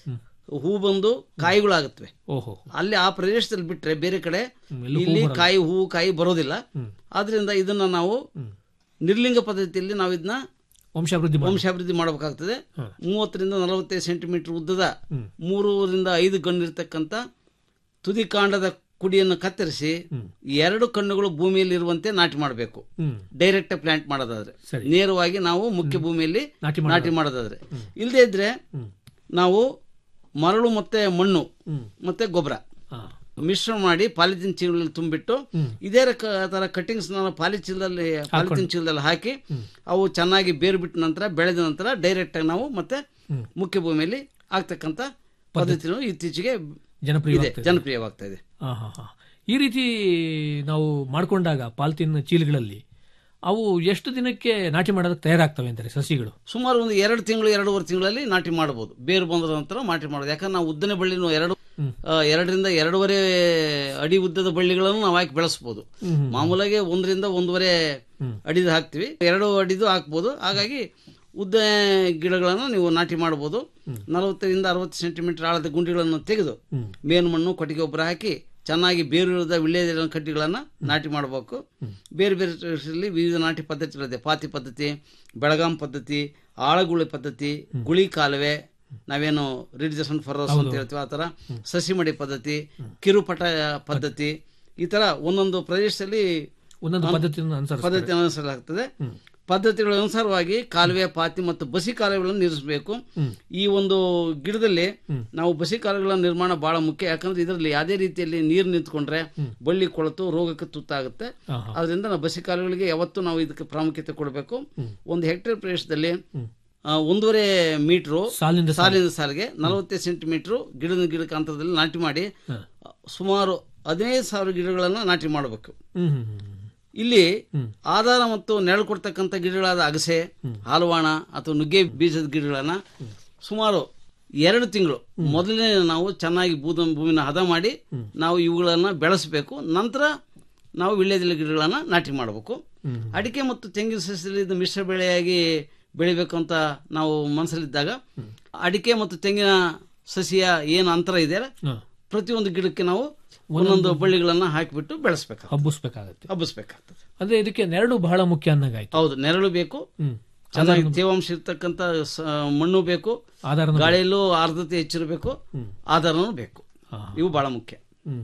ಹೂ ಬಂದು ಕಾಯಿಗಳಾಗುತ್ತವೆ ಓಹೋ ಅಲ್ಲಿ ಆ ಪ್ರದೇಶದಲ್ಲಿ ಬಿಟ್ರೆ ಬೇರೆ ಕಡೆ ಎಲ್ಲೂ ಇಲ್ಲಿ ಕಾಯಿ ಹೂ ಕಾಯಿ ಬರೋದಿಲ್ಲ ಆದ್ರಿಂದ ಇದನ್ನ ನಾವು ನಿರ್ಲಿಂಗ ಪದ್ಧತಿಯಲ್ಲಿ ನಾವು ಇದನ್ನ ವಂಶಾಭಿವೃದ್ಧಿ ಮಾಡಿ ವಂಶಾಭಿವೃದ್ಧಿ ಮಾಡಬೇಕಾಗ್ತದೆ ಮೂವತ್ತರಿಂದ ನಲವತ್ತೈದು ಸೆಂಟಿಮೀಟರ್ ಉದ್ದದ ಮೂರೂರಿಂದ ಐದು ಗಣ್ಣಿರ್ತಕ್ಕಂಥ ತುದಿ ಕಾಂಡದ ಕುಡಿಯನ್ನು ಕತ್ತರಿಸಿ ಎರಡು ಕಣ್ಣುಗಳು ಭೂಮಿಯಲ್ಲಿ ಇರುವಂತೆ ನಾಟಿ ಮಾಡಬೇಕು ಹ್ಮ್ ಡೈರೆಕ್ಟ್ ಪ್ಲಾಂಟ್ ಮಾಡೋದಾದ್ರೆ ಸರಿ. ನೇರವಾಗಿ ನಾವು ಮುಖ್ಯ ಭೂಮಿಯಲ್ಲಿ ನಾಟಿ ನಾಟಿ ಮಾಡೋದಾದ್ರೆ ಇಲ್ಲದೇ ಇದ್ರೆ ನಾವು ಮರಳು ಮತ್ತೆ ಮಣ್ಣು ಮತ್ತೆ ಗೊಬ್ಬರ ಹಾ ಮಿಶ್ರಣ ಮಾಡಿ ಪಾಲಿಥಿನ್ ಚೀಲದಲ್ಲಿ ತುಂಬಿಟ್ಟು ಇದೇ ರಕ- ತರ ಕಟಿಂಗ್ಸ್ ಪಾಲಿ ಚೀಲದಲ್ಲಿ ಪಾಲಿಥಿನ್ ಚೀಲದಲ್ಲಿ ಹಾಕಿ ಅವು ಚೆನ್ನಾಗಿ ಬೇರು ಬಿಟ್ಟ ನಂತರ ಬೆಳೆದ ನಂತರ ಡೈರೆಕ್ಟ್ ಆಗಿ ನಾವು ಮತ್ತೆ ಮುಖ್ಯ ಭೂಮಿಯಲ್ಲಿ ಆಗ್ತಕ್ಕಂಥ ಪದ್ಧತಿನೂ ಇತ್ತೀಚೆಗೆ ಜನಪ್ರಿಯ ಇದೆ ಜನಪ್ರಿಯವಾಗ್ತಾ ಇದೆ ಹಾ ಹಾ ಹಾ ಈ ರೀತಿ ನಾವು ಮಾಡ್ಕೊಂಡಾಗ ಪಾಲ್ತಿನ್ ಚೀಲಗಳಲ್ಲಿ ಅವು ಎಷ್ಟು ದಿನಕ್ಕೆ ನಾಟಿ ಮಾಡೋದಕ್ಕೆ ತಯಾರಾಗ್ತವೆ ಅಂತಾರೆ ಸಸಿಗಳು ಸುಮಾರು ಒಂದು ಎರಡು ತಿಂಗಳು ಎರಡೂವರೆ ತಿಂಗಳಲ್ಲಿ ನಾಟಿ ಮಾಡಬಹುದು ಬೇರು ಬಂದ ನಂತರ ನಾಟಿ ಮಾಡೋದು ಯಾಕಂದ್ರೆ ನಾವು ಉದ್ದನೆ ಬಳ್ಳಿನೂ ಎರಡು ಆ, ಎರಡರಿಂದ ಎರಡೂವರೆ ಅಡಿ ಉದ್ದದ ಬಳ್ಳಿಗಳನ್ನು ನಾವು ಹಾಕಿ ಬೆಳೆಸಬಹುದು ಮಾಮೂಲಾಗಿ ಒಂದರಿಂದ ಒಂದೂವರೆ ಅಡಿದು ಹಾಕ್ತಿವಿ ಎರಡು ಅಡಿದು ಹಾಕ್ಬೋದು ಹಾಗಾಗಿ ಉದ್ದ ಗಿಡಗಳನ್ನು ನೀವು ನಾಟಿ ಮಾಡಬಹುದು ನಲವತ್ತರಿಂದ ಅರವತ್ತು ಸೆಂಟಿಮೀಟರ್ ಆಳದ ಗುಂಡಿಗಳನ್ನು ತೆಗೆದು ಮೇನು ಮಣ್ಣು ಕೊಟ್ಟಿಗೆ ಗೊಬ್ಬರ ಹಾಕಿ ಚೆನ್ನಾಗಿ ಬೇರಿರದ ವಿಳ್ಯದೆಲೆ ಕಡ್ಡಿಗಳನ್ನು ನಾಟಿ ಮಾಡಬೇಕು ಬೇರೆ ಬೇರೆ ಪ್ರದೇಶದಲ್ಲಿ ವಿವಿಧ ನಾಟಿ ಪದ್ಧತಿಗಳಿದೆ ಪಾತಿ ಪದ್ಧತಿ ಬೆಳಗಾಂ ಪದ್ಧತಿ ಆಳಗುಳಿ ಪದ್ಧತಿ ಗುಳಿ ಕಾಲುವೆ ನಾವೇನು ರಿಡಿಜೇಷನ್ ಫರೋಸ್ ಅಂತ ಹೇಳ್ತೀವಿ ಆ ಥರ ಸಸಿಮಡಿ ಪದ್ಧತಿ ಕಿರುಪಟ ಪದ್ಧತಿ ಈ ಥರ ಒಂದೊಂದು ಪ್ರದೇಶದಲ್ಲಿ ಒಂದೊಂದು ಪದ್ಧತಿಯನ್ನು ಅನುಸರಿಸ ಪದ್ಧತಿ ಅನುಸರಿಸಲಾಗ್ತದೆ ಪದ್ಧತಿಗಳ ಅನುಸಾರವಾಗಿ ಕಾಲುವೆ ಪಾತಿ ಮತ್ತು ಬಸಿ ಕಾಲುವೆಗಳನ್ನು ನಿರ್ಮಿಸಬೇಕು ಈ ಒಂದು ಗಿಡದಲ್ಲಿ ನಾವು ಬಸಿ ಕಾಲುವೆಗಳ ನಿರ್ಮಾಣ ಬಹಳ ಮುಖ್ಯ ಯಾಕಂದ್ರೆ ಇದರಲ್ಲಿ ಯಾವುದೇ ರೀತಿಯಲ್ಲಿ ನೀರು ನಿಂತ್ಕೊಂಡ್ರೆ ಬಳ್ಳಿ ಕೊಳತು ರೋಗಕ್ಕೆ ತುತ್ತಾಗುತ್ತೆ ಅದರಿಂದ ನಾವು ಬಸಿ ಕಾಲುವೆಗಳಿಗೆ ಯಾವತ್ತೂ ನಾವು ಇದಕ್ಕೆ ಪ್ರಾಮುಖ್ಯತೆ ಕೊಡಬೇಕು ಒಂದು ಹೆಕ್ಟೇರ್ ಪ್ರದೇಶದಲ್ಲಿ ಆ, ಒಂದೂವರೆ ಮೀಟ್ರು ಸಾಲಿನಿಂದ ಸಾಲಿನ ಸಾಲಿಗೆ ನಲವತ್ತೈದು ಸೆಂಟಿಮೀಟ್ರು ಗಿಡದ ಗಿಡಕ್ಕೆ ಅಂತರದಲ್ಲಿ ನಾಟಿ ಮಾಡಿ ಸುಮಾರು ಹದಿನೈದು ಸಾವಿರ ಗಿಡಗಳನ್ನು ನಾಟಿ ಮಾಡಬೇಕು ಹ್ಮ್ ಹ್ಮ್ ಹ್ಮ್ ಇಲ್ಲಿ ಆಧಾರ ಮತ್ತು ನೆರಳು ಕೊಡ್ತಕ್ಕಂಥ ಗಿಡಗಳಾದ ಅಗಸೆ ಹಾಲುವಾಣ ಅಥವಾ ನುಗ್ಗೆ ಬೀಜದ ಗಿಡಗಳನ್ನ ಸುಮಾರು ಎರಡು ತಿಂಗಳು ಮೊದಲನೇ ನಾವು ಚೆನ್ನಾಗಿ ಬೂದ ಭೂಮಿನ ಹದ ಮಾಡಿ ನಾವು ಇವುಗಳನ್ನ ಬೆಳೆಸಬೇಕು ನಂತರ ನಾವು ವಿಳ್ಯದೆಲೆ ಗಿಡಗಳನ್ನ ನಾಟಿ ಮಾಡಬೇಕು ಅಡಿಕೆ ಮತ್ತು ತೆಂಗಿನ ಸಸ್ಯದಲ್ಲಿ ಇದು ಮಿಶ್ರ ಬೆಳೆಯಾಗಿ ಬೆಳಿಬೇಕು ಅಂತ ನಾವು ಮನಸ್ಸಲ್ಲಿದ್ದಾಗ ಅಡಿಕೆ ಮತ್ತು ತೆಂಗಿನ ಸಸಿಯ ಏನು ಅಂತರ ಇದೆ ಹ. ಪ್ರತಿಯೊಂದು ಗಿಡಕ್ಕೆ ನಾವು ಒಂದೊಂದು ಬಳ್ಳಿಗಳನ್ನ ಹಾಕಿಬಿಟ್ಟು ಬೆಳೆಸ್ಬೇಕು ಹಬ್ಬಿಸ್ಬೇಕಾಗತ್ತೆ ಹಬ್ಬಿಸ್ಬೇಕಾಗ್ತದೆ ಅಂದ್ರೆ ಇದಕ್ಕೆ ನೆರಳು ಬಹಳ ಮುಖ್ಯ ಅನ್ನಂಗಾಯ್ತು ಹೌದು ನೆರಳು ಬೇಕು ಹ್ಮ್ ಚೆನ್ನಾಗಿ ತೇವಾಂಶ ಇರ್ತಕ್ಕಂಥ ಸ- ಮಣ್ಣು ಬೇಕು ಆಧಾರ ಗಾಳಿಯಲ್ಲೂ ಆರ್ದ್ರತೆ ಹೆಚ್ಚಿರಬೇಕು ಆಧಾರನೂ ಬೇಕು ಹಾ. ಇವು ಬಹಳ ಮುಖ್ಯ ಹ್ಮ್.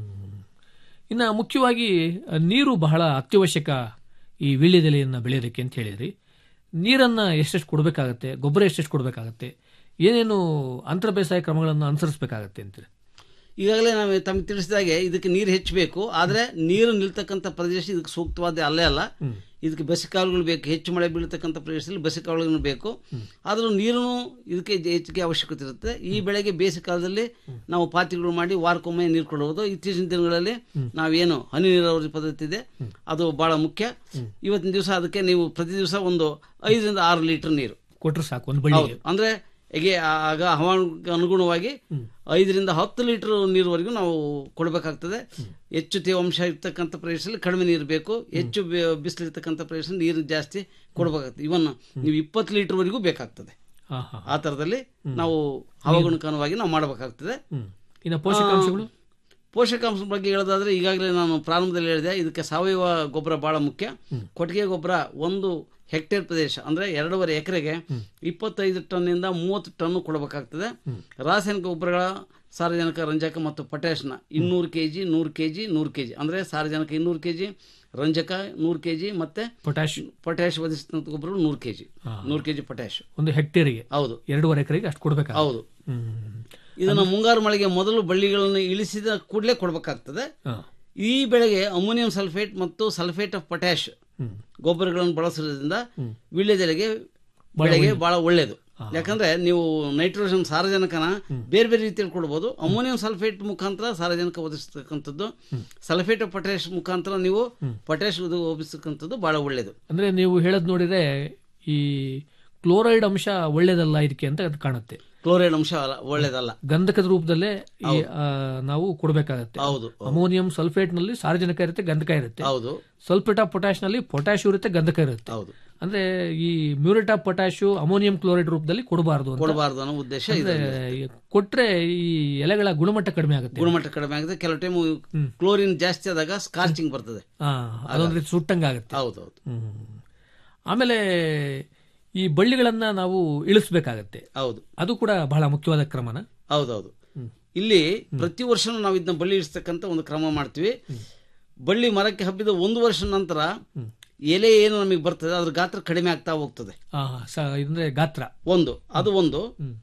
ಇನ್ನ ಮುಖ್ಯವಾಗಿ ಅ, ನೀರು ಬಹಳ ಅತ್ಯವಶ್ಯಕ ಈ ವೀಳ್ಯದೆಲೆಯನ್ನ ಬೆಳೆಯೋದಕ್ಕೆ ಅಂತ ಹೇಳಿದ್ರಿ ನೀರನ್ನ ಎಷ್ಟೆಷ್ಟು ಕೊಡಬೇಕಾಗತ್ತೆ ಗೊಬ್ಬರ ಎಷ್ಟೆಷ್ಟು ಕೊಡಬೇಕಾಗತ್ತೆ ಏನೇನು ಅಂತರ ಬೇಸಾಯ ಕ್ರಮಗಳನ್ನು ಅನುಸರಿಸಬೇಕಾಗತ್ತೆ ಅಂತೀರಿ ಈಗಾಗಲೇ ನಾವು ತಮಗೆ ತಿಳಿಸಿದಾಗೆ ಇದಕ್ಕೆ ನೀರು ಹೆಚ್ಚಬೇಕು ಆದರೆ ನೀರು ನಿಲ್ತಕ್ಕಂಥ ಪ್ರದೇಶ ಇದಕ್ಕೆ ಸೂಕ್ತವಾದ ಅಲ್ಲೇ ಅಲ್ಲ ಇದಕ್ಕೆ ಬಸಿಕಾಲುಗಳು ಬೇಕು ಹೆಚ್ಚು ಮಳೆ ಬೀಳ್ತಕ್ಕಂಥ ಪ್ರದೇಶದಲ್ಲಿ ಬಸಿಕಾಲುಗಳು ಬೇಕು ಆದರೂ ನೀರು ಇದಕ್ಕೆ ಜ- ಹೆಚ್ಚಿಗೆ ಅವಶ್ಯಕತೆ ಇರುತ್ತೆ ಈ ಬೆಳೆಗೆ ಬೇಸಿಗೆ ಕಾಲದಲ್ಲಿ ನಾವು ಪಾತಿಗಳು ಮಾಡಿ ವಾರಕ್ಕೊಮ್ಮೆ ನೀರು ಕೊಡುವುದು ಇತ್ತೀಚಿನ ದಿನಗಳಲ್ಲಿ ನಾವೇನು ಹನಿ ನೀರಾವರಿ ಪದ್ಧತಿ ಇದೆ ಅದು ಬಹಳ ಮುಖ್ಯ ಇವತ್ತಿನ ದಿವಸ ಅದಕ್ಕೆ ನೀವು ಪ್ರತಿ ದಿವಸ ಒಂದು ಐದರಿಂದ ಆರು ಲೀಟರ್ ನೀರು ಕೊಟ್ರೆ ಸಾಕು ಒಂದು ಬಳ್ಳಿಗೆ ಹೌದು ಅಂದ್ರೆ ಹೇಗೆ ಆಗ ಹವಾಮಾನಕ್ಕೆ ಅನುಗುಣವಾಗಿ ಐದರಿಂದ ಹತ್ತು ಲೀಟರ್ ನೀರುವರೆಗೂ ನಾವು ಕೊಡಬೇಕಾಗ್ತದೆ ಹೆಚ್ಚು ತೇವಾಂಶ ಇರ್ತಕ್ಕಂಥ ಪ್ರದೇಶದಲ್ಲಿ ಕಡಿಮೆ ನೀರು ಬೇಕು ಹೆಚ್ಚು ಬೆ- ಬಿಸಿಲಿರ್ತಕ್ಕಂಥ ಪ್ರದೇಶದಲ್ಲಿ ನೀರು ಜಾಸ್ತಿ ಕೊಡಬೇಕಾಗ್ತದೆ ಇವನ್ ನೀವು ಇಪ್ಪತ್ತು ಲೀಟರ್ ವರೆಗೂ ಬೇಕಾಗ್ತದೆ ಹಾ ಹಾ ಆ ಥರದಲ್ಲಿ ನಾವು ಹವಾಗುಣಕವಾಗಿ ನಾವು ಮಾಡಬೇಕಾಗ್ತದೆ ಹ್ಮ್ ಇನ್ನ ಪೋಷಕಾಂಶಗಳು ಪೋಷಕಾಂಶ ಬಗ್ಗೆ ಹೇಳೋದಾದ್ರೆ ಈಗಾಗಲೇ ನಾನು ಪ್ರಾರಂಭದಲ್ಲಿ ಹೇಳಿದೆ ಇದಕ್ಕೆ ಸಾವಯವ ಗೊಬ್ಬರ ಬಹಳ ಮುಖ್ಯ ಕೊಟ್ಟಿಗೆ ಗೊಬ್ಬರ ಒಂದು ಹೆಕ್ಟೇರ್ ಪ್ರದೇಶ ಅಂದ್ರೆ ಎರಡೂವರೆ ಎಕರೆಗೆ ಇಪ್ಪತ್ತೈದು ಟನ್ನಿಂದ ಮೂವತ್ತು ಟನ್ ಕೊಡಬೇಕಾಗ್ತದೆ ರಾಸಾಯನಿಕ ಗೊಬ್ಬರಗಳ ಸಾರಜನಕ ರಂಜಕ ಮತ್ತು ಪೊಟ್ಯಾಶ್ನ ಇನ್ನೂರು ಕೆ ಜಿ ನೂರು ಕೆ ಜಿ ನೂರು ಕೆ ಜಿ ಅಂದರೆ ಸಾರಜನಕ ಇನ್ನೂರು ಕೆ ಜಿ ರಂಜಕ ನೂರು ಕೆ ಜಿ ಮತ್ತು ಪೊಟ್ಯಾಶ್ ಪೊಟ್ಯಾಶ್ ಒದಗಿಸಿದಂಥ ಗೊಬ್ಬರ ನೂರು ಕೆ ಜಿ ನೂರು ಕೆ ಜಿ ಪೊಟ್ಯಾಶ್ ಒಂದು ಹೆಕ್ಟೇರಿಗೆ ಹೌದು ಎರಡೂವರೆ ಎಕರೆಗೆ ಅಷ್ಟು ಕೊಡಬೇಕಾಗ ಹೌದು ಹ್ಮ್ ಇದನ್ನು ಮುಂಗಾರು ಮಳೆಗೆ ಮೊದಲು ಬಳ್ಳಿಗಳನ್ನು ಇಳಿಸಿದ ಕೂಡಲೇ ಕೊಡಬೇಕಾಗ್ತದೆ ಹಾ. ಈ ಬೆಳೆಗೆ ಅಮೋನಿಯಂ ಸಲ್ಫೇಟ್ ಮತ್ತು ಸಲ್ಫೇಟ್ ಆಫ್ ಪೊಟ್ಯಾಶ್ ಗೊಬ್ಬರಗಳನ್ನು ಬಳಸೋದ್ರಿಂದ ವೀಳ್ಯದೆಲೆಗೆ ಬೆಳೆಗೆ ಬಹಳ ಒಳ್ಳೆಯದು ಯಾಕಂದ್ರೆ ನೀವು ನೈಟ್ರೋಜನ್ ಸಾರಜನಕನ ಬೇರೆ ಬೇರೆ ರೀತಿಯಲ್ಲಿ ಕೊಡ್ಬೋದು ಅಮೋನಿಯಂ ಸಲ್ಫೇಟ್ ಮುಖಾಂತರ ಸಾರಜನಕ ಒದಗಿಸ್ತಕ್ಕಂಥದ್ದು ಸಲ್ಫೇಟ್ ಆಫ್ ಪೊಟ್ಯಾಶ್ ಮುಖಾಂತರ ನೀವು ಪೊಟ್ಯಾಶ್ ಒದಗಿಸ್ತಕ್ಕಂಥದ್ದು ಬಹಳ ಒಳ್ಳೆಯದು ಅಂದ್ರೆ ನೀವು ಹೇಳದ್ ನೋಡಿದ್ರೆ ಈ ಕ್ಲೋರೈಡ್ ಅಂಶ ಒಳ್ಳೇದಲ್ಲ ಇದಕ್ಕೆ ಅಂತ ಅದು ಕಾಣುತ್ತೆ ಕ್ಲೋರೈಡ್ ಅಂಶ ಅಲ್ಲ ಒಳ್ಳೆಯದಲ್ಲ ಗಂಧಕದ ರೂಪದಲ್ಲೇ ಈ, ಆ, ನಾವು ಕೊಡಬೇಕಾಗತ್ತೆ ಹೌದು ಅಮೋನಿಯಂ ಸಲ್ಫೇಟ್ ನಲ್ಲಿ ಸಾರಜನಕ ಇರುತ್ತೆ ಗಂಧಕ ಇರುತ್ತೆ ಹೌದು ಸಲ್ಫೇಟ್ ಆಫ್ ಪೊಟ್ಯಾಶ್ ನಲ್ಲಿ ಪೊಟ್ಯಾಶ್ ಇರುತ್ತೆ ಗಂಧಕ ಇರುತ್ತೆ ಹೌದು ಅಂದ್ರೆ ಈ muriate of potash ammonium chloride ರೂಪದಲ್ಲಿ ಕೊಡಬಾರದು ಅಂತ ಕೊಡಬಾರ್ದು ಅನ್ನೋ ಉದ್ದೇಶ ಇದೆ ಅಂದ್ರೆ ಈ ಕೊಟ್ರೆ ಈ ಎಲೆಗಳ ಗುಣಮಟ್ಟ ಕಡಿಮೆ ಆಗುತ್ತೆ ಗುಣಮಟ್ಟ ಕಡಿಮೆ ಆಗುತ್ತೆ ಕೆಲವು ಟೈಮ್ ಕ್ಲೋರಿನ್ ಜಾಸ್ತಿ ಆದಾಗ ಸ್ಕಾರ್ಚಿಂಗ್ ಬರ್ತದೆ ಆ, ಅದೊಂದ್ ರೀತಿ ಸುಟ್ಟಂಗಾಗುತ್ತೆ ಹೌದೌದು ಹ್ಮ್. ಆಮೇಲೆ ಈ ಬಳ್ಳಿಗಳನ್ನ ನಾವು ಇಳಿಸ್ಬೇಕಾಗತ್ತೆ ಹೌದು ಅದು ಕೂಡ ಬಹಳ ಮುಖ್ಯವಾದ ಕ್ರಮನ ಹೌದೌದು ಇಲ್ಲಿ ಪ್ರತಿ ವರ್ಷನೂ ನಾವು ಇದನ್ನ ಬಳ್ಳಿ ಇಡಿಸ್ತಕ್ಕಂಥ ಒಂದು ಕ್ರಮ ಮಾಡ್ತೀವಿ ಬಳ್ಳಿ ಮರಕ್ಕೆ ಹಬ್ಬಿದ ಒಂದು ವರ್ಷ ನಂತರ ಎಲೆ ಏನು ನಮಗೆ ಬರ್ತದೆ ಅದ್ರ ಗಾತ್ರ ಕಡಿಮೆ ಆಗ್ತಾ ಹೋಗ್ತದೆ ಆ, ಸ- ಅಂದ್ರೆ ಗಾತ್ರ ಒಂದು ಅದು ಒಂದು